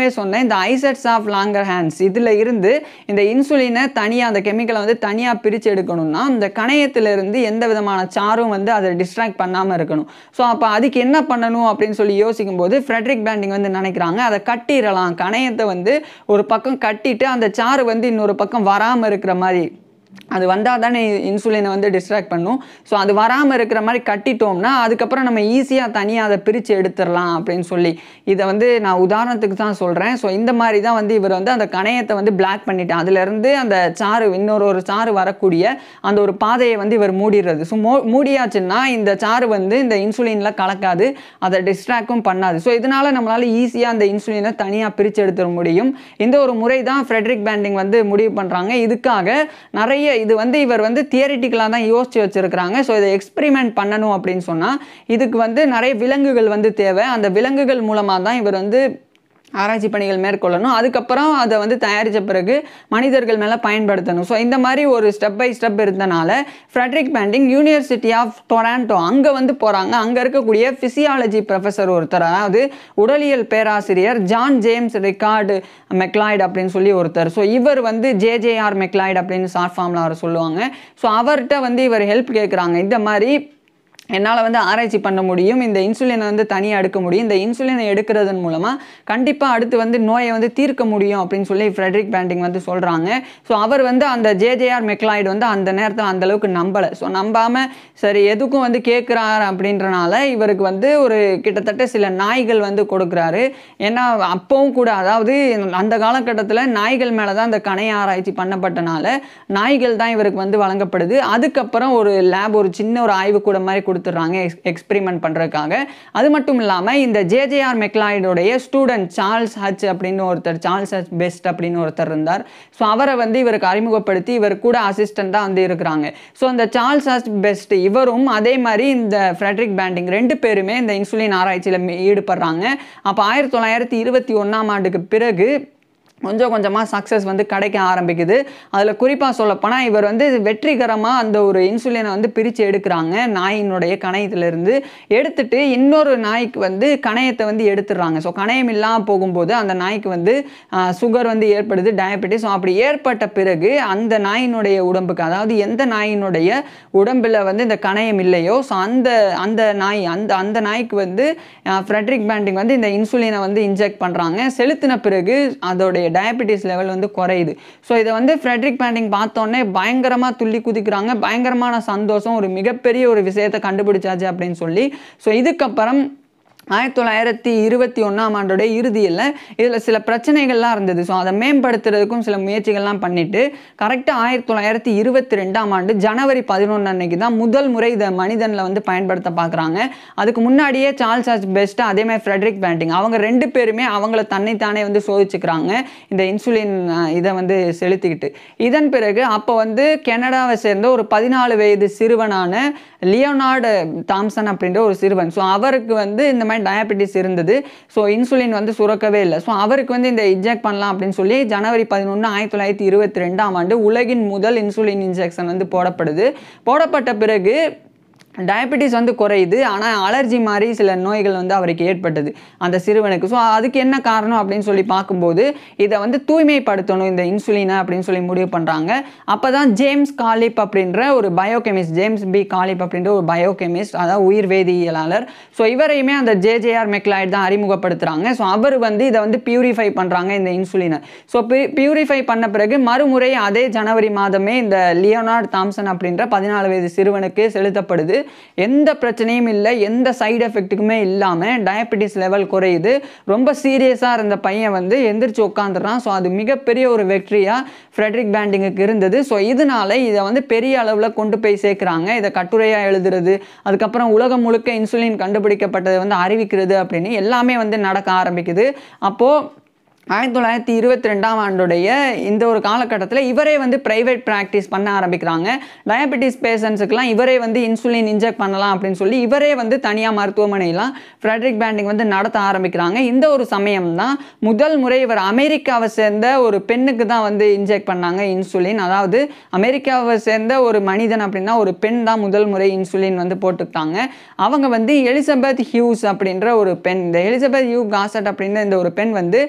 ஏற்கனவே சொன்னேன் இந்த ஐசட்ஸ் ஆஃப் லாங்கர் ஹேண்ட்ஸ் இதில் இருந்து இந்த இன்சுலினை தனியாக அந்த கெமிக்கலை வந்து தனியாக பிரித்து எடுக்கணும்னா இந்த கணையத்திலிருந்து எந்த விதமான சாரும் வந்து அதை டிஸ்ட்ராக்ட் பண்ணாமல் இருக்கணும் ஸோ அப்போ அதுக்கு என்ன பண்ணணும் அப்படின்னு சொல்லி யோசிக்கும் போது ஃப்ரெட்ரிக் பேண்டிங் வந்து நினைக்கிறாங்க அதை கட்டிடலாம் கணையத்தை வந்து ஒரு பக்கம் கட்டிட்டு அந்த சாறு வந்து இன்னொரு பக்கம் வராமல் இருக்கிற மாதிரி அது வந்தால் தானே இன்சுலினை வந்து டிஸ்ட்ராக்ட் பண்ணும் ஸோ அது வராமல் இருக்கிற மாதிரி கட்டிட்டோம்னா அதுக்கப்புறம் நம்ம ஈஸியாக தனியாக அதை பிரித்து எடுத்துடலாம் அப்படின்னு சொல்லி இதை வந்து நான் உதாரணத்துக்கு தான் சொல்கிறேன் ஸோ இந்த மாதிரி தான் வந்து இவர் வந்து அந்த கணையத்தை வந்து பிளாக் பண்ணிட்டேன் அதுலேருந்து அந்த சாறு இன்னொரு ஒரு சாறு வரக்கூடிய அந்த ஒரு பாதையை வந்து இவர் மூடிடுறது ஸோ மோ மூடியாச்சுன்னா இந்த சாறு வந்து இந்த இன்சுலினில் கலக்காது அதை டிஸ்ட்ராக்டும் பண்ணாது ஸோ இதனால் நம்மளால் ஈஸியாக அந்த இன்சுலினை தனியாக பிரித்து எடுத்துட முடியும் இந்த ஒரு முறை தான் ஃப்ரெட்ரிக் பேண்டிங் வந்து முடிவு பண்ணுறாங்க இதுக்காக நிறைய இது வந்து இவர் வந்து தியரிட்டிக்கலாக தான் யோசிச்சு வச்சுருக்கிறாங்க ஸோ இதை எக்ஸ்பெரிமெண்ட் பண்ணணும் அப்படின்னு சொன்னால் இதுக்கு வந்து நிறைய விலங்குகள் வந்து தேவை அந்த விலங்குகள் மூலமாக தான் இவர் வந்து ஆராய்ச்சி பணிகள் மேற்கொள்ளணும் அதுக்கப்புறம் அதை வந்து தயாரித்த பிறகு மனிதர்கள் மேலே பயன்படுத்தணும் ஸோ இந்த மாதிரி ஒரு ஸ்டெப் பை ஸ்டெப் இருந்தனால Frederick Banting University of Toronto அங்கே வந்து போகிறாங்க அங்கே இருக்கக்கூடிய ஃபிசியாலஜி ப்ரொஃபஸர் ஒருத்தர் அதாவது உடலியல் பேராசிரியர் ஜான் ஜேம்ஸ் ரிகார்டு மெக்லாய்டு அப்படின்னு சொல்லி ஒருத்தர் ஸோ இவர் வந்து ஜேஜேஆர் மெக்லாய்டு அப்படின்னு ஷார்ட் ஃபார்மில் அவர் சொல்லுவாங்க ஸோ அவர்கிட்ட வந்து இவர் ஹெல்ப் கேட்குறாங்க இந்த மாதிரி என்னால் வந்து ஆராய்ச்சி பண்ண முடியும் இந்த இன்சுலினை வந்து தனியாக எடுக்க முடியும் இந்த இன்சுலினை எடுக்கிறதன் மூலமாக கண்டிப்பாக அடுத்து வந்து நோயை வந்து தீர்க்க முடியும் அப்படின்னு சொல்லி ஃப்ரெட்ரிக் பேண்டிங் வந்து சொல்கிறாங்க ஸோ அவர் வந்து அந்த ஜேஜேஆர் மெக்லாய்டு வந்து அந்த நேரத்தில் அந்தளவுக்கு நம்பலை ஸோ நம்பாமல் சரி எதுக்கும் வந்து கேட்குறாரு அப்படின்றனால இவருக்கு வந்து ஒரு கிட்டத்தட்ட சில நாய்கள் வந்து கொடுக்குறாரு ஏன்னா அப்பவும் கூட அதாவது அந்த காலகட்டத்தில் நாய்கள் மேலே தான் அந்த கணைய ஆராய்ச்சி பண்ணப்பட்டனால நாய்கள் தான் இவருக்கு வந்து வழங்கப்படுது அதுக்கப்புறம் ஒரு லேப் ஒரு சின்ன ஒரு ஆய்வு கூட மாதிரி கொடுத்துட்றாங்க எக்ஸ் எக்ஸ்பெரிமெண்ட் பண்ணுறதுக்காக அது மட்டும் இல்லாமல் இந்த ஜேஜேஆர் மெக்லாய்டுடைய ஸ்டூடெண்ட் சார்ல்ஸ் ஹச் அப்படின்னு ஒருத்தர் சார்ல்ஸ் ஹச் பெஸ்ட் அப்படின்னு ஒருத்தர் இருந்தார் ஸோ அவரை வந்து இவருக்கு அறிமுகப்படுத்தி இவர் கூட அசிஸ்டண்ட்டாக வந்து இருக்கிறாங்க ஸோ அந்த சார்ல்ஸ் ஹச் பெஸ்ட் இவரும் அதே மாதிரி இந்த ஃப்ரெட்ரிக் பேண்டிங் ரெண்டு பேருமே இந்த இன்சுலின் ஆராய்ச்சியில் ஈடுபடுறாங்க அப்போ ஆயிரத்தி தொள்ளாயிரத்தி இருபத்தி ஒன்றாம் ஆண்டுக்கு பிறகு கொஞ்சம் கொஞ்சமாக சக்ஸஸ் வந்து கிடைக்க ஆரம்பிக்குது அதில் குறிப்பாக சொல்லப்போனால் இவர் வந்து வெற்றிகரமாக அந்த ஒரு இன்சுலினை வந்து பிரித்து எடுக்கிறாங்க நாயினுடைய கணையத்திலிருந்து எடுத்துட்டு இன்னொரு நாய்க்கு வந்து கணையத்தை வந்து எடுத்துடுறாங்க ஸோ கணையம் இல்லாமல் போகும்போது அந்த நாய்க்கு வந்து சுகர் வந்து ஏற்படுது டயபெட்டிஸ் அப்படி ஏற்பட்ட பிறகு அந்த நாயினுடைய உடம்புக்கு அதாவது எந்த நாயினுடைய உடம்பில் வந்து இந்த கணையம் இல்லையோ ஸோ அந்த அந்த நாய் அந்த அந்த நாய்க்கு வந்து ஃப்ரெட்ரிக் பேண்டிங் வந்து இந்த இன்சுலினை வந்து இன்ஜெக்ட் பண்ணுறாங்க செலுத்தின பிறகு அதோடைய டயபெட்டிஸ் லெவல் வந்து குறையுது ஸோ இதை வந்து ஃப்ரெட்ரிக் பேண்டிங் பார்த்தோன்னே பயங்கரமாக துள்ளி குதிக்கிறாங்க பயங்கரமான சந்தோஷம் ஒரு மிகப்பெரிய ஒரு விஷயத்தை கண்டுபிடிச்சாச்சு அப்படின்னு சொல்லி ஸோ இதுக்கப்புறம் ஆயிரத்தி தொள்ளாயிரத்தி இருபத்தி ஒன்றாம் ஆண்டோடைய இறுதியில் இதில் சில பிரச்சனைகள்லாம் இருந்தது ஸோ அதை மேம்படுத்துறதுக்கும் சில முயற்சிகள்லாம் பண்ணிட்டு கரெக்டாக ஆயிரத்தி தொள்ளாயிரத்தி இருபத்தி ரெண்டாம் ஆண்டு ஜனவரி பதினொன்று அன்னைக்கு தான் முதல் முறை இதை மனிதனில் வந்து பயன்படுத்த பார்க்குறாங்க அதுக்கு முன்னாடியே சார்ல்ஸ் ஆச் பெஸ்ட்டு அதே மாதிரி ஃப்ரெட்ரிக் பேண்டிங் அவங்க ரெண்டு பேருமே அவங்கள தன்னைத்தானே வந்து சோதிச்சுக்கிறாங்க இந்த இன்சுலின் இதை வந்து செலுத்திக்கிட்டு இதன் பிறகு அப்போ வந்து கனடாவை சேர்ந்த ஒரு பதினாலு வயது சிறுவனான லியோனார்டு தாம்சன் அப்படின்ற ஒரு சிறுவன் ஸோ அவருக்கு வந்து இந்த மாதிரி டயபெட்டிஸ் இருந்தது ஸோ இன்சுலின் வந்து சுரக்கவே இல்லை ஸோ அவருக்கு வந்து இந்த இன்ஜெக்ட் பண்ணலாம் அப்படின்னு சொல்லி ஜனவரி பதினொன்று ஆயிரத்தி தொள்ளாயிரத்தி இருபத்தி ரெண்டாம் ஆண்டு உலகின் முதல் இன்சுலின் இன்ஜெக்ஷன் வந்து போடப்படுது போடப்பட்ட பிறகு டயபெட்டிஸ் வந்து குறையுது ஆனால் அலர்ஜி மாதிரி சில நோய்கள் வந்து அவருக்கு ஏற்பட்டது அந்த சிறுவனுக்கு ஸோ அதுக்கு என்ன காரணம் அப்படின்னு சொல்லி பார்க்கும்போது இதை வந்து தூய்மைப்படுத்தணும் இந்த இன்சுலினை அப்படின்னு சொல்லி முடிவு பண்ணுறாங்க அப்போ தான் ஜேம்ஸ் காலிப் அப்படின்ற ஒரு பயோகெமிஸ்ட் ஜேம்ஸ் பி காலிப் அப்படின்ற ஒரு பயோகெமிஸ்ட் அதாவது உயிர் வேதியியலாளர் ஸோ இவரையுமே அந்த ஜேஜேஆர் மெக்லாய்ட் தான் அறிமுகப்படுத்துகிறாங்க ஸோ அவர் வந்து இதை வந்து பியூரிஃபை பண்ணுறாங்க இந்த இன்சுலினை ஸோ பியூரிஃபை பண்ண பிறகு மறுமுறை அதே ஜனவரி மாதமே இந்த லியோனார்ட் தாம்சன் அப்படின்ற பதினாலு வயது சிறுவனுக்கு செலுத்தப்படுது எந்த பிரச்சனையும் இல்லை எந்த சைடு எஃபெக்ட்டுக்குமே இல்லாமல் டயபெட்டிஸ் லெவல் குறையுது ரொம்ப சீரியஸாக இருந்த பையன் வந்து எந்திரிச்சு உட்காந்துறான் ஸோ அது மிகப்பெரிய ஒரு வெற்றியாக ஃப்ரெட்ரிக் பேண்டிங்குக்கு இருந்தது ஸோ இதனால இதை வந்து பெரிய அளவில் கொண்டு போய் சேர்க்குறாங்க இதை கட்டுரையாக எழுதுறது அதுக்கப்புறம் உலகம் முழுக்க இன்சுலின் கண்டுபிடிக்கப்பட்டதை வந்து அறிவிக்கிறது அப்படின்னு எல்லாமே வந்து நடக்க ஆரம்பிக்குது அப்போது ஆயிரத்தி தொள்ளாயிரத்தி இருபத்தி ரெண்டாம் ஆண்டுடைய இந்த ஒரு காலகட்டத்தில் இவரே வந்து ப்ரைவேட் ப்ராக்டிஸ் பண்ண ஆரம்பிக்கிறாங்க டயபெட்டிஸ் பேஷண்ட்ஸுக்கெலாம் இவரே வந்து இன்சுலின் இன்ஜெக்ட் பண்ணலாம் அப்படின்னு சொல்லி இவரே வந்து தனியாக மருத்துவமனையெல்லாம் ஃப்ரெட்ரிக் பேண்டிங் வந்து நடத்த ஆரம்பிக்கிறாங்க இந்த ஒரு சமயம் தான் முதல் முறை இவர் அமெரிக்காவை சேர்ந்த ஒரு பெண்ணுக்கு தான் வந்து இன்ஜெக்ட் பண்ணாங்க இன்சுலின் அதாவது அமெரிக்காவை சேர்ந்த ஒரு மனிதன் அப்படின்னா ஒரு பெண் தான் முதல் முறை இன்சுலின் வந்து போட்டுக்கிட்டாங்க அவங்க வந்து எலிசபெத் ஹியூஸ் அப்படின்ற ஒரு பெண் இந்த எலிசபெத் ஹியூ காசட் அப்படின்ற இந்த ஒரு பெண் வந்து யூ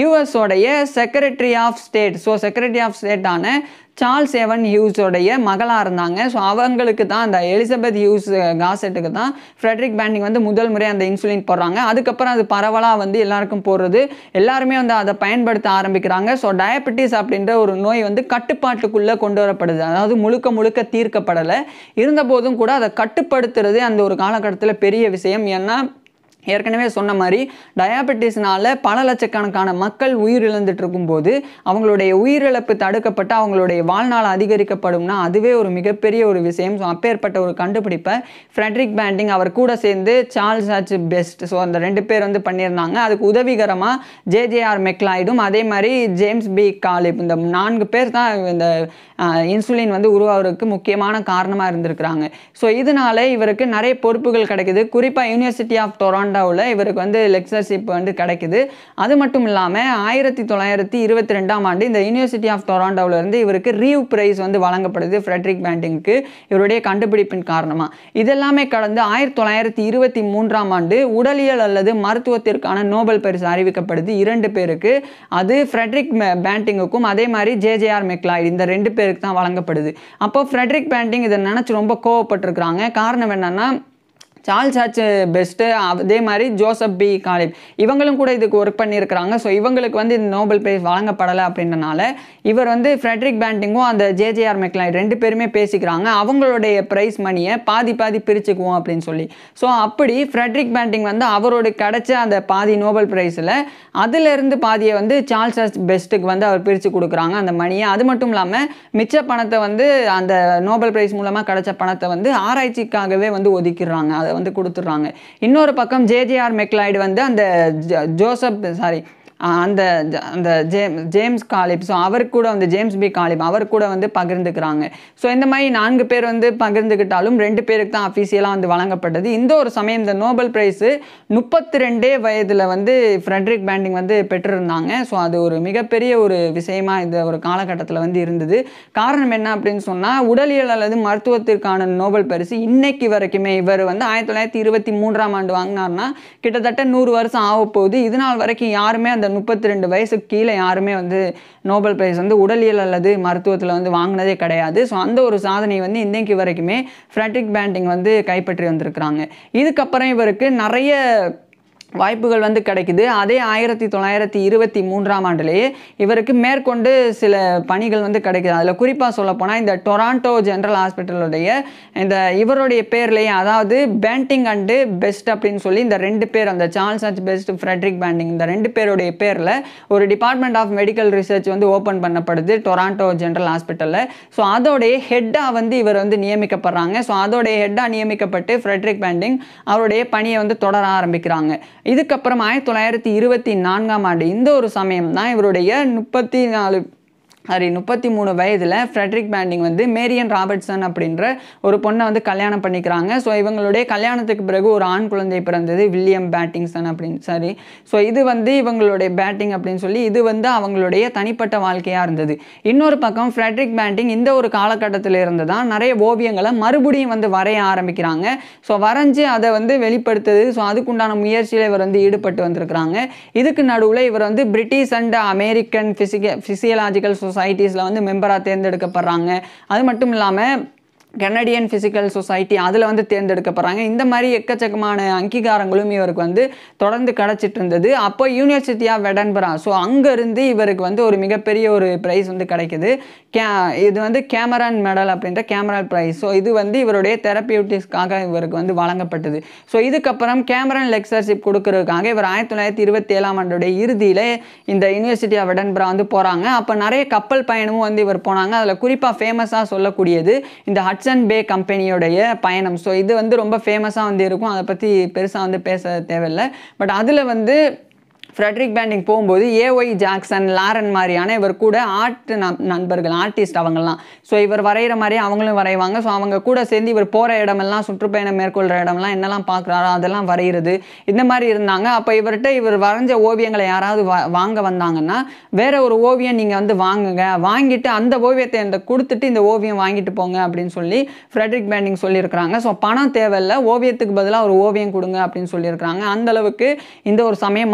யூஎஸோடைய secretary of state so secretary of ஸ்டேட்டான சார்ல்ஸ் எவன் ஹியூஸோடைய மகளாக இருந்தாங்க ஸோ அவங்களுக்கு தான் அந்த எலிசபெத் ஹியூஸ் காசெட்டுக்கு தான் ஃப்ரெட்ரிக் பேண்டிங் வந்து முதல் முறை அந்த இன்சுலின் போடுறாங்க அதுக்கப்புறம் அது பரவலாக வந்து எல்லாருக்கும் போடுறது எல்லாருமே வந்து அதை பயன்படுத்த ஆரம்பிக்கிறாங்க ஸோ டயபெட்டிஸ் அப்படின்ற ஒரு நோய் வந்து கட்டுப்பாட்டுக்குள்ளே கொண்டு வரப்படுது அதாவது முழுக்க முழுக்க தீர்க்கப்படலை இருந்தபோதும் கூட அதை கட்டுப்படுத்துறது அந்த ஒரு காலகட்டத்தில் பெரிய விஷயம் ஏன்னா ஏற்கனவே சொன்ன மாதிரி டயாபெட்டிஸ்னால பல லட்சக்கணக்கான மக்கள் உயிரிழந்துட்டு இருக்கும்போது அவங்களுடைய உயிரிழப்பு தடுக்கப்பட்டு அவங்களுடைய வாழ்நாள் அதிகரிக்கப்படும்னா அதுவே ஒரு மிகப்பெரிய ஒரு விஷயம் ஸோ அப்பேற்பட்ட ஒரு கண்டுபிடிப்பை ஃப்ரெட்ரிக் பேண்டிங் அவர் கூட சேர்ந்து சார்ல்ஸ் ஆச் பெஸ்ட் ஸோ அந்த ரெண்டு பேர் வந்து பண்ணியிருந்தாங்க அதுக்கு உதவிகரமாக ஜேஜேஆர் மெக்லாய்டும் அதே மாதிரி ஜேம்ஸ் பி காலிப் இந்த நான்கு பேர் தான் இந்த இன்சுலின் வந்து உருவாகிறதுக்கு முக்கியமான காரணமாக இருந்திருக்கிறாங்க ஸோ இதனால இவருக்கு நிறைய பொறுப்புகள் கிடைக்குது குறிப்பாக யூனிவர்சிட்டி ஆஃப் டொராண்டோவில் இவருக்கு வந்து லெக்சர்ஷிப் வந்து கிடைக்குது அது மட்டும் இல்லாமல் ஆயிரத்தி தொள்ளாயிரத்தி இருபத்தி ரெண்டாம் ஆண்டு இந்த யூனிவர்சிட்டி ஆஃப் டொராண்டோவில் இருந்து இவருக்கு ரீவ் பிரைஸ் வந்து வழங்கப்படுது ஃப்ரெட்ரிக் பேண்டிங்க்கு இவருடைய கண்டுபிடிப்பின் காரணமாக இதெல்லாமே கடந்து ஆயிரத்தி தொள்ளாயிரத்தி இருபத்தி மூன்றாம் ஆண்டு உடலியல் அல்லது மருத்துவத்திற்கான நோபல் பரிசு அறிவிக்கப்படுது இரண்டு பேருக்கு அது ஃப்ரெட்ரிக் பேண்டிங்குக்கும் அதே மாதிரி ஜேஜேஆர் மெக்லாய்டு இந்த ரெண்டு பேருக்கு தான் வழங்கப்படுது அப்போ ஃப்ரெட்ரிக் பேண்டிங் இதை நினச்சி ரொம்ப கோவப்பட்டிருக்கிறாங்க காரணம் என்னன்னா சார்ல்ஸ் ஆச் பெஸ்ட்டு அதே மாதிரி ஜோசப் பி காலிப் இவங்களும் கூட இதுக்கு ஒர்க் பண்ணியிருக்கிறாங்க ஸோ இவங்களுக்கு வந்து இந்த நோபல் பிரைஸ் வழங்கப்படலை அப்படின்றனால இவர் வந்து ஃப்ரெட்ரிக் பேண்டிங்கும் அந்த ஜேஜேஆர் மெக்லாய் ரெண்டு பேருமே பேசிக்கிறாங்க அவங்களுடைய ப்ரைஸ் மணியை பாதி பாதி பிரிச்சுக்குவோம் அப்படின்னு சொல்லி ஸோ அப்படி ஃப்ரெட்ரிக் பேண்டிங் வந்து அவரோட கிடைச்ச அந்த பாதி நோபல் ப்ரைஸில் அதிலிருந்து பாதியை வந்து சார்ல்ஸ் ஆச் பெஸ்ட்டுக்கு வந்து அவர் பிரித்து கொடுக்குறாங்க அந்த மணியை அது மட்டும் இல்லாமல் மிச்ச பணத்தை வந்து அந்த நோபல் பிரைஸ் மூலமாக கிடைச்ச பணத்தை வந்து ஆராய்ச்சிக்காகவே வந்து ஒதுக்கிடுறாங்க அதை வந்து கொடுத்துட்றாங்க இன்னொரு பக்கம் ஜேஜேஆர் மெக்லாய்டு வந்து அந்த ஜ- ஜோசப் சாரி அந்த ஜ- அந்த ஜே ஜேம்ஸ் காலிப் ஸோ அவர் கூட வந்து ஜேம்ஸ் பி காலிப் அவர் கூட வந்து பகிர்ந்துக்கிறாங்க ஸோ இந்த மாதிரி நான்கு பேர் வந்து பகிர்ந்துக்கிட்டாலும் ரெண்டு பேருக்கு தான் அஃபீஷியலாக வந்து வழங்கப்பட்டது இந்த ஒரு சமயம் இந்த நோபல் பிரைஸு முப்பத்தி ரெண்டே வயதில் வந்து ஃப்ரெட்ரிக் பேண்டிங் வந்து பெற்றிருந்தாங்க ஸோ அது ஒரு மிகப்பெரிய ஒரு விஷயமா இந்த ஒரு காலகட்டத்தில் வந்து இருந்தது காரணம் என்ன அப்படின்னு சொன்னால் உடலியல் அல்லது மருத்துவத்திற்கான நோபல் பரிசு இன்னைக்கு வரைக்குமே இவர் வந்து ஆயிரத்தி தொள்ளாயிரத்தி இருபத்தி மூன்றாம் ஆண்டு வாங்கினார்னா கிட்டத்தட்ட நூறு வருஷம் ஆக போகுது இது நாள் வரைக்கும் யாருமே அந்த முப்பத்தி ரெண்டு வயசுக்கு கீழே யாருமே வந்து நோபல் பிரைஸ் வந்து உடலியல் அல்லது மருத்துவத்தில் வந்து வாங்கினதே கிடையாது ஸோ அந்த ஒரு சாதனை வந்து இன்னைக்கு வரைக்குமே ஃப்ரெட்ரிக் பேண்டிங் வந்து கைப்பற்றி வந்திருக்கிறாங்க இதுக்கப்புறம் இவருக்கு நிறைய வாய்ப்புகள் வந்து கிடைக்குது அதே ஆயிரத்தி தொள்ளாயிரத்தி இருபத்தி மூன்றாம் ஆண்டுலேயே இவருக்கு மேற்கொண்டு சில பணிகள் வந்து கிடைக்குது அதில் குறிப்பாக சொல்லப்போனால் இந்த டொராண்டோ ஜென்ரல் ஹாஸ்பிட்டலுடைய இந்த இவருடைய பேர்லேயே அதாவது பேண்டிங் அண்டு பெஸ்ட் அப்படின்னு சொல்லி இந்த ரெண்டு பேர் அந்த Charles and Best Frederick Banting இந்த ரெண்டு பேருடைய பேரில் ஒரு டிபார்ட்மெண்ட் ஆஃப் மெடிக்கல் ரிசர்ச் வந்து ஓப்பன் பண்ணப்படுது டொராண்டோ ஜென்ரல் ஹாஸ்பிட்டலில் ஸோ அதோடைய ஹெட்டாக வந்து இவர் வந்து நியமிக்கப்படுறாங்க ஸோ அதோடைய ஹெட்டாக நியமிக்கப்பட்டு ஃப்ரெட்ரிக் பேண்டிங் அவருடைய பணியை வந்து தொடர ஆரம்பிக்கிறாங்க இதுக்கப்புறம் ஆயிரத்தி தொள்ளாயிரத்தி இருபத்தி நான்காம் ஆண்டு இந்த ஒரு சமயம் தான் இவருடைய முப்பத்தி நாலு சாரி முப்பத்தி மூணு வயதில் ஃப்ரெட்ரிக் பேண்டிங் வந்து மேரியன் ராபர்ட்சன் அப்படின்ற ஒரு பொண்ணை வந்து கல்யாணம் பண்ணிக்கிறாங்க ஸோ இவங்களுடைய கல்யாணத்துக்கு பிறகு ஒரு ஆண் குழந்தை பிறந்தது வில்லியம் பேட்டிங்சன் அப்படின்னு சரி ஸோ இது வந்து இவங்களுடைய பேட்டிங் அப்படின்னு சொல்லி இது வந்து அவங்களுடைய தனிப்பட்ட வாழ்க்கையாக இருந்தது இன்னொரு பக்கம் ஃப்ரெட்ரிக் பேண்டிங் இந்த ஒரு காலகட்டத்தில் இருந்து தான் நிறைய ஓவியங்களை மறுபடியும் வந்து வரைய ஆரம்பிக்கிறாங்க ஸோ வரைஞ்சி அதை வந்து வெளிப்படுத்துது ஸோ அதுக்குண்டான முயற்சியில் இவர் வந்து ஈடுபட்டு வந்திருக்கிறாங்க இதுக்கு நடுவில் இவர் வந்து பிரிட்டிஷ் அண்ட் அமெரிக்கன் ஃபிசிக ஃபிசியலாஜிக்கல் சொசைட்டிஸில் வந்து மெம்பராக தேர்ந்தெடுக்கப்படுறாங்க அது மட்டும் இல்லாமல் கனடியன் ஃபிசிக்கல் சொசைட்டி அதில் வந்து தேர்ந்தெடுக்கப்படுறாங்க இந்த மாதிரி எக்கச்சக்கமான அங்கீகாரங்களும் இவருக்கு வந்து தொடர்ந்து கிடச்சிட்டு இருந்தது அப்போ யூனிவர்சிட்டி ஆஃப் வெடன்பரா ஸோ அங்கேருந்து இவருக்கு வந்து ஒரு மிகப்பெரிய ஒரு ப்ரைஸ் வந்து கிடைக்குது கே இது வந்து கேமரான் மெடல் அப்படின்ற கேமரா ப்ரைஸ் ஸோ இது வந்து இவருடைய தெரப்பியூட்டிக்ஸ்க்காக இவருக்கு வந்து வழங்கப்பட்டது ஸோ இதுக்கப்புறம் கேமரன் லெக்சர்ஷிப் கொடுக்கறதுக்காக இவர் ஆயிரத்தி தொள்ளாயிரத்தி இருபத்தி ஏழாம் ஆண்டுடைய இறுதியில் இந்த யூனிவர்சிட்டி ஆஃப் வெடன்பரா வந்து போகிறாங்க அப்போ நிறைய கப்பல் பயணமும் வந்து இவர் போனாங்க அதில் குறிப்பாக ஃபேமஸாக சொல்லக்கூடியது இந்த ஹட்சன் பே கம்பெனியோடைய பயணம் ஸோ இது வந்து ரொம்ப ஃபேமஸாக வந்து இருக்கும் அதை பற்றி பெருசாக வந்து பேச தேவையில்லை பட் அதில் வந்து ஃப்ரெட்ரிக் பேண்டிங் போகும்போது ஏஒய் ஜாக்சன் லாரன் மாதிரியான இவர் கூட ஆர்ட் நண்பர்கள் ஆர்டிஸ்ட் அவங்கெல்லாம் ஸோ இவர் வரைகிற மாதிரி அவங்களும் வரைவாங்க ஸோ அவங்க கூட சேர்ந்து இவர் போகிற இடமெல்லாம் சுற்றுப்பயணம் மேற்கொள்கிற இடமெல்லாம் என்னெல்லாம் பார்க்குறாரோ அதெல்லாம் வரைகிறது இந்த மாதிரி இருந்தாங்க அப்போ இவர்கிட்ட இவர் வரைஞ்ச ஓவியங்களை யாராவது வா வாங்க வந்தாங்கன்னா வேற ஒரு ஓவியம் நீங்கள் வந்து வாங்குங்க வாங்கிட்டு அந்த ஓவியத்தை இந்த கொடுத்துட்டு இந்த ஓவியம் வாங்கிட்டு போங்க அப்படின்னு சொல்லி ஃப்ரெட்ரிக் பேண்டிங் சொல்லியிருக்கிறாங்க ஸோ பணம் தேவையில்ல ஓவியத்துக்கு பதிலாக ஒரு ஓவியம் கொடுங்க அப்படின்னு சொல்லியிருக்கிறாங்க அந்த அளவுக்கு இந்த ஒரு சமயம் மறுபடியும்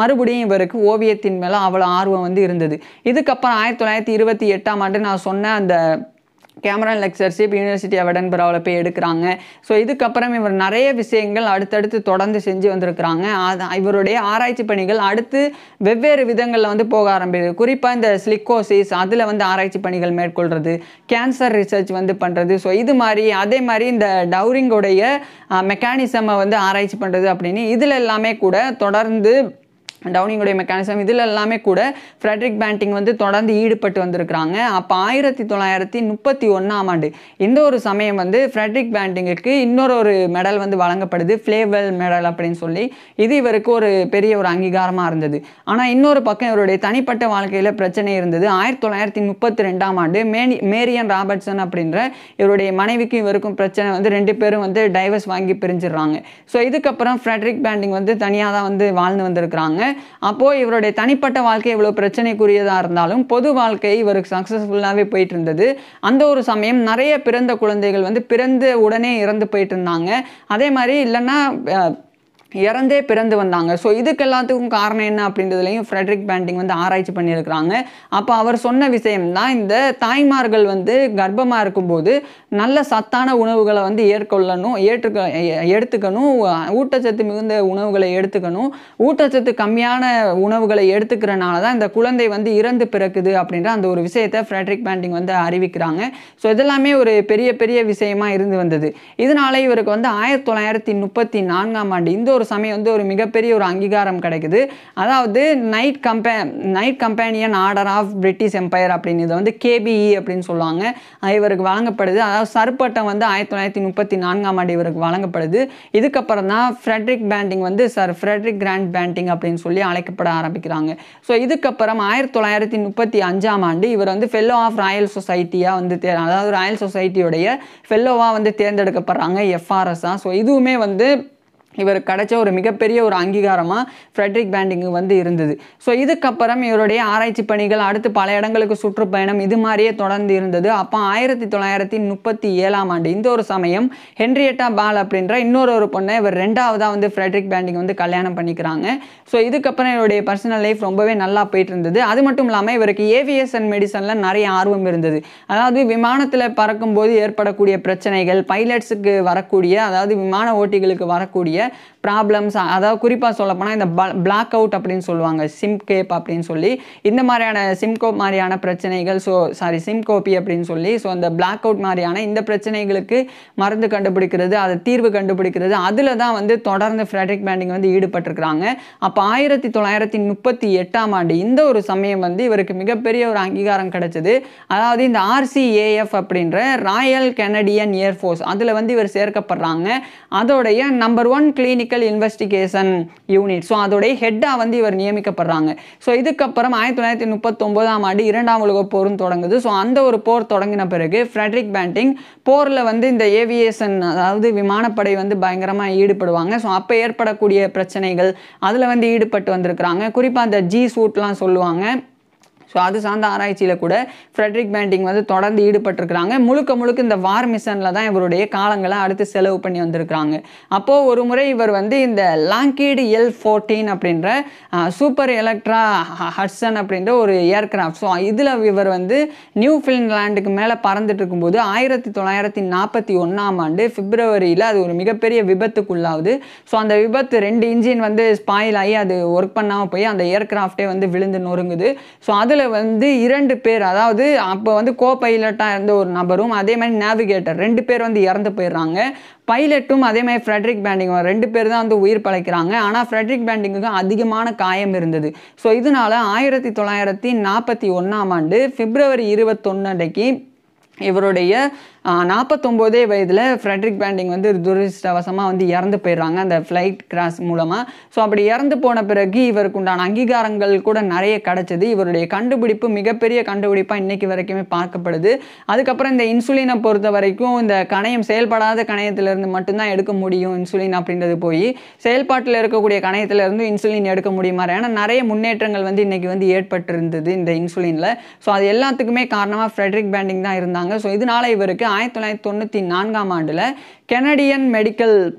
இவருக்கு ஓவியத்தின் மேலே அவ்வளோ ஆர்வம் வந்து இருந்தது இதுக்கப்புறம் ஆயிரத்தி தொள்ளாயிரத்தி இருபத்தி எட்டாம் ஆண்டு நான் சொன்ன அந்த கேமரன் லெக்சர்ஷிப் யூனிவர்சிட்டி ஆஃப் எடன்பராவில் போய் எடுக்கிறாங்க ஸோ இதுக்கப்புறம் இவர் நிறைய விஷயங்கள் அடுத்தடுத்து தொடர்ந்து செஞ்சு வந்திருக்கிறாங்க அது இவருடைய ஆராய்ச்சி பணிகள் அடுத்து வெவ்வேறு விதங்களில் வந்து போக ஆரம்பிக்குது குறிப்பாக இந்த ஸ்லிக்கோசிஸ் அதில் வந்து ஆராய்ச்சி பணிகள் மேற்கொள்கிறது கேன்சர் ரிசர்ச் வந்து பண்ணுறது ஸோ இது மாதிரி அதே மாதிரி இந்த டவுரிங்கோடைய மெக்கானிசமை வந்து ஆராய்ச்சி பண்ணுறது அப்படின்னு இதில் எல்லாமே கூட தொடர்ந்து டவுனிங்குடைய மெக்கானிசம் இதில் எல்லாமே கூட ஃப்ரெட்ரிக் பேண்டிங் வந்து தொடர்ந்து ஈடுபட்டு வந்திருக்கிறாங்க அப்போ ஆயிரத்தி தொள்ளாயிரத்தி முப்பத்தி ஒன்றாம் ஆண்டு இந்த ஒரு சமயம் வந்து ஃப்ரெட்ரிக் பேண்டிங்குக்கு இன்னொரு ஒரு மெடல் வந்து வழங்கப்படுது ஃப்ளேவல் மெடல் அப்படின்னு சொல்லி இது இவருக்கு ஒரு பெரிய ஒரு அங்கீகாரமாக இருந்தது ஆனால் இன்னொரு பக்கம் இவருடைய தனிப்பட்ட வாழ்க்கையில் பிரச்சனை இருந்தது ஆயிரத்தி தொள்ளாயிரத்தி முப்பத்தி ரெண்டாம் ஆண்டு மேனி மேரியன் ராபர்ட்சன் அப்படின்ற இவருடைய மனைவிக்கும் இவருக்கும் பிரச்சனை வந்து ரெண்டு பேரும் வந்து டைவர்ஸ் வாங்கி பிரிஞ்சிடுறாங்க ஸோ இதுக்கப்புறம் ஃப்ரெட்ரிக் பேண்டிங் வந்து தனியாக தான் வந்து வாழ்ந்து வந்திருக்கிறாங்க அப்போது இவருடைய தனிப்பட்ட வாழ்க்கை இவ்வளோ பிரச்சனைக்குரியதாக இருந்தாலும் பொது வாழ்க்கை இவருக்கு சக்ஸஸ்ஃபுல்லாகவே போயிட்டு இருந்தது அந்த ஒரு சமயம் நிறைய பிறந்த குழந்தைகள் வந்து பிறந்த உடனே இறந்து போயிட்டு இருந்தாங்க அதே மாதிரி இல்லைன்னா அஹ், இறந்தே பிறந்து வந்தாங்க ஸோ இதுக்கு எல்லாத்துக்கும் காரணம் என்ன அப்படின்றதுலையும் ஃப்ரெட்ரிக் பேண்டிங் வந்து ஆராய்ச்சி பண்ணியிருக்கிறாங்க அப்போ அவர் சொன்ன விஷயம் தான் இந்த தாய்மார்கள் வந்து கர்ப்பமாக இருக்கும்போது நல்ல சத்தான உணவுகளை வந்து ஏற்கொள்ளணும் ஏற்றுக்க எ- எடுத்துக்கணும் ஊட்டச்சத்து மிகுந்த உணவுகளை எடுத்துக்கணும் ஊட்டச்சத்து கம்மியான உணவுகளை எடுத்துக்கிறனால தான் இந்த குழந்தை வந்து இறந்து பிறக்குது அப்படின்ற அந்த ஒரு விஷயத்தை ஃப்ரெட்ரிக் பேண்டிங் வந்து அறிவிக்கிறாங்க ஸோ இதெல்லாமே ஒரு பெரிய பெரிய விஷயமா இருந்து வந்தது இதனால இவருக்கு வந்து ஆயிரத்தி தொள்ளாயிரத்தி முப்பத்தி நான்காம் ஆண்டு இந்த ஒரு சமயம் வந்து ஒரு மிகப்பெரிய ஒரு அங்கீகாரம் கிடைக்குது அதாவது நைட் கம்பே knight companion order of British Empire அப்படின்னு இதை வந்து கேபிஇ அப்படின்னு சொல்லுவாங்க அது இவருக்கு வழங்கப்படுது அதாவது சர்பட்டம் வந்து ஆயிரத்தி தொள்ளாயிரத்தி முப்பத்தி நான்காம் ஆண்டு இவருக்கு வழங்கப்படுது இதுக்கப்புறம் தான் ஃப்ரெட்ரிக் பேண்டிங் வந்து சர் ஃப்ரெட்ரிக் கிராண்ட் பேண்டிங் அப்படின்னு சொல்லி அழைக்கப்பட ஆரம்பிக்கிறாங்க ஸோ இதுக்கப்புறம் ஆயிரத்தி தொள்ளாயிரத்தி முப்பத்தி அஞ்சாம் ஆண்டு இவர் வந்து ஃபெல்லோ ஆஃப் ராயல் சொசைட்டியாக வந்து தே அதாவது ராயல் சொசைட்டியோடைய ஃபெல்லோவாக வந்து தேர்ந்தெடுக்கப்படுறாங்க எஃப்ஆர்எஸ்ஸாக ஸோ இதுவுமே வந்து இவருக்கு கிடைச்ச ஒரு மிகப்பெரிய ஒரு அங்கீகாரமாக ஃப்ரெட்ரிக் பேண்டிங்கு வந்து இருந்தது ஸோ இதுக்கப்புறம் இவருடைய ஆராய்ச்சி பணிகள் அடுத்து பல இடங்களுக்கு சுற்றுப்பயணம் இது மாதிரியே தொடர்ந்து இருந்தது அப்போ ஆயிரத்தி தொள்ளாயிரத்தி முப்பத்தி ஏழாம் ஆண்டு இந்த ஒரு சமயம் ஹென்ரியட்டா பால் அப்படின்ற இன்னொரு ஒரு பொண்ணை இவர் ரெண்டாவதாக வந்து ஃப்ரெட்ரிக் பேண்டிங் வந்து கல்யாணம் பண்ணிக்கிறாங்க ஸோ இதுக்கப்புறம் இவருடைய பர்சனல் லைஃப் ரொம்பவே நல்லா போயிட்டு இருந்தது அது மட்டும் இல்லாமல் இவருக்கு ஏவிஎஸ் அண்ட் மெடிசனில் நிறைய ஆர்வம் இருந்தது அதாவது விமானத்தில் பறக்கும்போது ஏற்படக்கூடிய பிரச்சனைகள் பைலட்ஸுக்கு வரக்கூடிய அதாவது விமான ஓட்டிகளுக்கு வரக்கூடிய ப்ராப்ளம்ஸ் அதாவது குறிப்பாக சொல்லப்போனால் இந்த பிளாக் அவுட் அப்படின்னு சொல்லுவாங்க சிம்கேப் அப்படின்னு சொல்லி இந்த மாதிரியான சிம்கோப் மாதிரியான பிரச்சனைகள் ஸோ சாரி சிம்கோபி அப்படின்னு சொல்லி ஸோ அந்த பிளாக் அவுட் மாதிரியான இந்த பிரச்சனைகளுக்கு மருந்து கண்டுபிடிக்கிறது அதை தீர்வு கண்டுபிடிக்கிறது அதில் தான் வந்து தொடர்ந்து ஃப்ரெட்ரிக் பேண்டிங் வந்து ஈடுபட்டிருக்கிறாங்க அப்போ ஆயிரத்தி தொள்ளாயிரத்தி முப்பத்தி எட்டாம் ஆண்டு இந்த ஒரு சமயம் வந்து இவருக்கு மிகப்பெரிய ஒரு அங்கீகாரம் கிடைச்சது அதாவது இந்த ஆர்சிஏஎஃப் அப்படின்ற ராயல் கெனடியன் ஏர்ஃபோர்ஸ் அதில் வந்து இவர் சேர்க்கப்படுறாங்க அதோடைய number one clinical investigation unit so அதோடைய ஹெட்டாக வந்து இவர் நியமிக்கப்படுறாங்க ஸோ இதுக்கப்புறம் ஆயிரத்தி தொள்ளாயிரத்தி முப்பத்தொம்போதாம் ஆண்டு இரண்டாம் உலகப் போரும் தொடங்குது ஸோ அந்த ஒரு போர் தொடங்கின பிறகு ஃப்ரெட்ரிக் பேண்டிங் போரில் வந்து இந்த ஏவியேஷன் அதாவது விமானப்படை வந்து பயங்கரமாக ஈடுபடுவாங்க ஸோ அப்போ ஏற்படக்கூடிய பிரச்சனைகள் அதில் வந்து ஈடுபட்டு வந்திருக்கிறாங்க குறிப்பாக அந்த ஜி சூட்லாம் சொல்லுவாங்க ஸோ அது சார்ந்த ஆராய்ச்சியில் கூட ஃப்ரெட்ரிக் பேண்டிங் வந்து தொடர்ந்து ஈடுபட்டிருக்கிறாங்க முழுக்க முழுக்க இந்த வார் மிஷனில் தான் இவருடைய காலங்களை அடுத்து செலவு பண்ணி வந்திருக்கிறாங்க அப்போது ஒரு முறை இவர் வந்து இந்த லாங்கீடு எல் ஃபோர்டீன் அப்படின்ற சூப்பர் எலக்ட்ரா ஹட்சன் அப்படின்ற ஒரு ஏர்கிராஃப்ட் ஸோ இதில் இவர் வந்து நியூ ஃபின்லாண்டுக்கு மேலே பறந்துட்டு இருக்கும்போது ஆயிரத்தி தொள்ளாயிரத்தி நாற்பத்தி ஒன்றாம் ஆண்டு பிப்ரவரியில் அது ஒரு மிகப்பெரிய விபத்துக்குள்ளாகுது ஸோ அந்த விபத்து ரெண்டு இன்ஜின் வந்து ஸ்பாயில் ஆகி அது ஒர்க் பண்ணாமல் போய் அந்த ஏர்கிராஃப்டே வந்து விழுந்து நொறுங்குது ஸோ அதில் வந்து இரண்டு பேர் அதாவது அப்போ வந்து கோ பைலட்டாக இருந்த ஒரு நபரும் அதே மாதிரி நேவிகேட்டர் ரெண்டு பேர் வந்து இறந்து போயிடுறாங்க பைலட்டும் அதே மாதிரி ஃப்ரெட்ரிக் பேண்டிங் ரெண்டு பேர் தான் வந்து உயிர் பழைக்கிறாங்க ஆனால் ஃப்ரெட்ரிக் பேண்டிங்குக்கு அதிகமான காயம் இருந்தது ஸோ இதனால ஆயிரத்தி தொள்ளாயிரத்தி நாற்பத்தி ஒன்றாம் ஆண்டு பிப்ரவரி இருபத்தொன்னு அன்னைக்கு இவருடைய நாற்பத்தொம்போதே வயதில் ஃப்ரெட்ரிக் பேண்டிங் வந்து துரதிருஷ்டவசமாக வந்து இறந்து போயிடுறாங்க அந்த ஃப்ளைட் கிராஸ் மூலமாக ஸோ அப்படி இறந்து போன பிறகு இவருக்கு உண்டான அங்கீகாரங்கள் கூட நிறைய கிடச்சிது இவருடைய கண்டுபிடிப்பு மிகப்பெரிய கண்டுபிடிப்பாக இன்னைக்கு வரைக்குமே பார்க்கப்படுது அதுக்கப்புறம் இந்த இன்சுலினை பொறுத்த வரைக்கும் இந்த கணையம் செயல்படாத கணையத்திலிருந்து மட்டும்தான் எடுக்க முடியும் இன்சுலின் அப்படின்றது போய் செயல்பாட்டில் இருக்கக்கூடிய கணையத்திலிருந்து இன்சுலின் எடுக்க முடியுமா ஏன்னா நிறைய முன்னேற்றங்கள் வந்து இன்னைக்கு வந்து ஏற்பட்டிருந்தது இந்த இன்சுலினில் ஸோ அது எல்லாத்துக்குமே காரணமாக ஃப்ரெட்ரிக் பேண்டிங் தான் இருந்தாங்க ஸோ இதனால இவருக்கு ஆயிரத்தி தொள்ளாயிரத்தி தொண்ணூற்றி நான்காம் ஆண்டில் Canadian Medical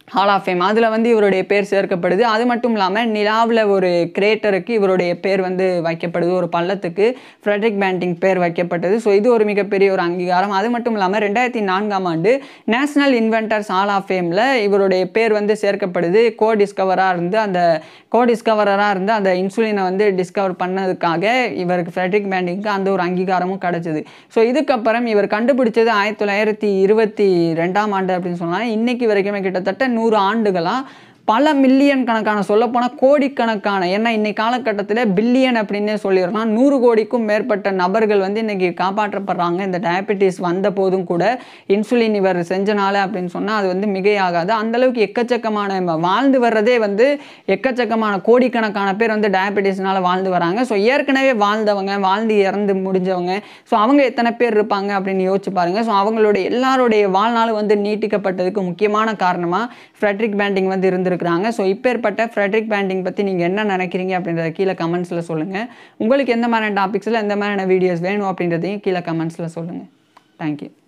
Hall of Fame அதில் வந்து இவருடைய பேர் சேர்க்கப்படுது அது மட்டும் இல்லாமல் நிலாவில் ஒரு கிரேட்டருக்கு இவருடைய பேர் வந்து வைக்கப்படுது ஒரு பள்ளத்துக்கு ஃப்ரெட்ரிக் பேண்டிங் பேர் வைக்கப்பட்டது ஸோ இது ஒரு மிகப்பெரிய ஒரு அங்கீகாரம் அது மட்டும் இல்லாமல் ரெண்டாயிரத்தி நான்காம் ஆண்டு நேஷனல் இன்வென்டர்ஸ் ஹால் ஆஃப் ஃபேமில் இவருடைய பேர் வந்து சேர்க்கப்படுது கோ டிஸ்கவராக இருந்து அந்த கோ டிஸ்கவரராக இருந்து அந்த இன்சுலினை வந்து டிஸ்கவர் பண்ணதுக்காக இவருக்கு ஃப்ரெட்ரிக் பேண்டிங்க்கு அந்த ஒரு அங்கீகாரமும் கிடச்சிது ஸோ இதுக்கப்புறம் இவர் கண்டுபிடிச்சது ஆயிரத்தி தொள்ளாயிரத்தி இருபத்தி ரெண்டாம் ஆண்டு அப்படின்னு சொன்னால் இன்னைக்கு வரைக்குமே கிட்டத்தட்ட நூறு ஆண்டுகளாக பல மில்லியன் கணக்கான சொல்லப்போனால் கோடிக்கணக்கான ஏன்னா இன்னைக்கு காலகட்டத்தில் பில்லியன் அப்படின்னே சொல்லிடலாம் நூறு கோடிக்கும் மேற்பட்ட நபர்கள் வந்து இன்னைக்கு காப்பாற்றப்படுறாங்க இந்த டயபெட்டிஸ் வந்த போதும் கூட இன்சுலின் இவர் செஞ்சனால அப்படின்னு சொன்னால் அது வந்து மிகையாகாது அந்தளவுக்கு எக்கச்சக்கமான ம- வாழ்ந்து வர்றதே வந்து எக்கச்சக்கமான கோடிக்கணக்கான பேர் வந்து டயபெட்டிஸ்னால வாழ்ந்து வராங்க ஸோ ஏற்கனவே வாழ்ந்தவங்க வாழ்ந்து இறந்து முடிஞ்சவங்க ஸோ அவங்க எத்தனை பேர் இருப்பாங்க அப்படின்னு யோசிச்சு பாருங்க ஸோ அவங்களுடைய எல்லாருடைய வாழ்நாள் வந்து நீட்டிக்கப்பட்டதுக்கு முக்கியமான காரணமாக ஃப்ரெட்ரிக் பேண்டிங் வந்து இருந்திருக்கிறாங்க ஸோ இப்பேற்பட்ட ஃப்ரெட்ரிக் பேண்டிங் பற்றி நீங்கள் என்ன நினைக்கிறீங்க அப்படின்றத கீழே கமெண்ட்ஸில் சொல்லுங்கள் உங்களுக்கு எந்த மாதிரியான டாபிக்ஸில் எந்த மாதிரியான வீடியோஸ் வேணும் அப்படின்றதையும் கீழே கமெண்ட்ஸில் சொல்லுங்கள் தேங்க்யூ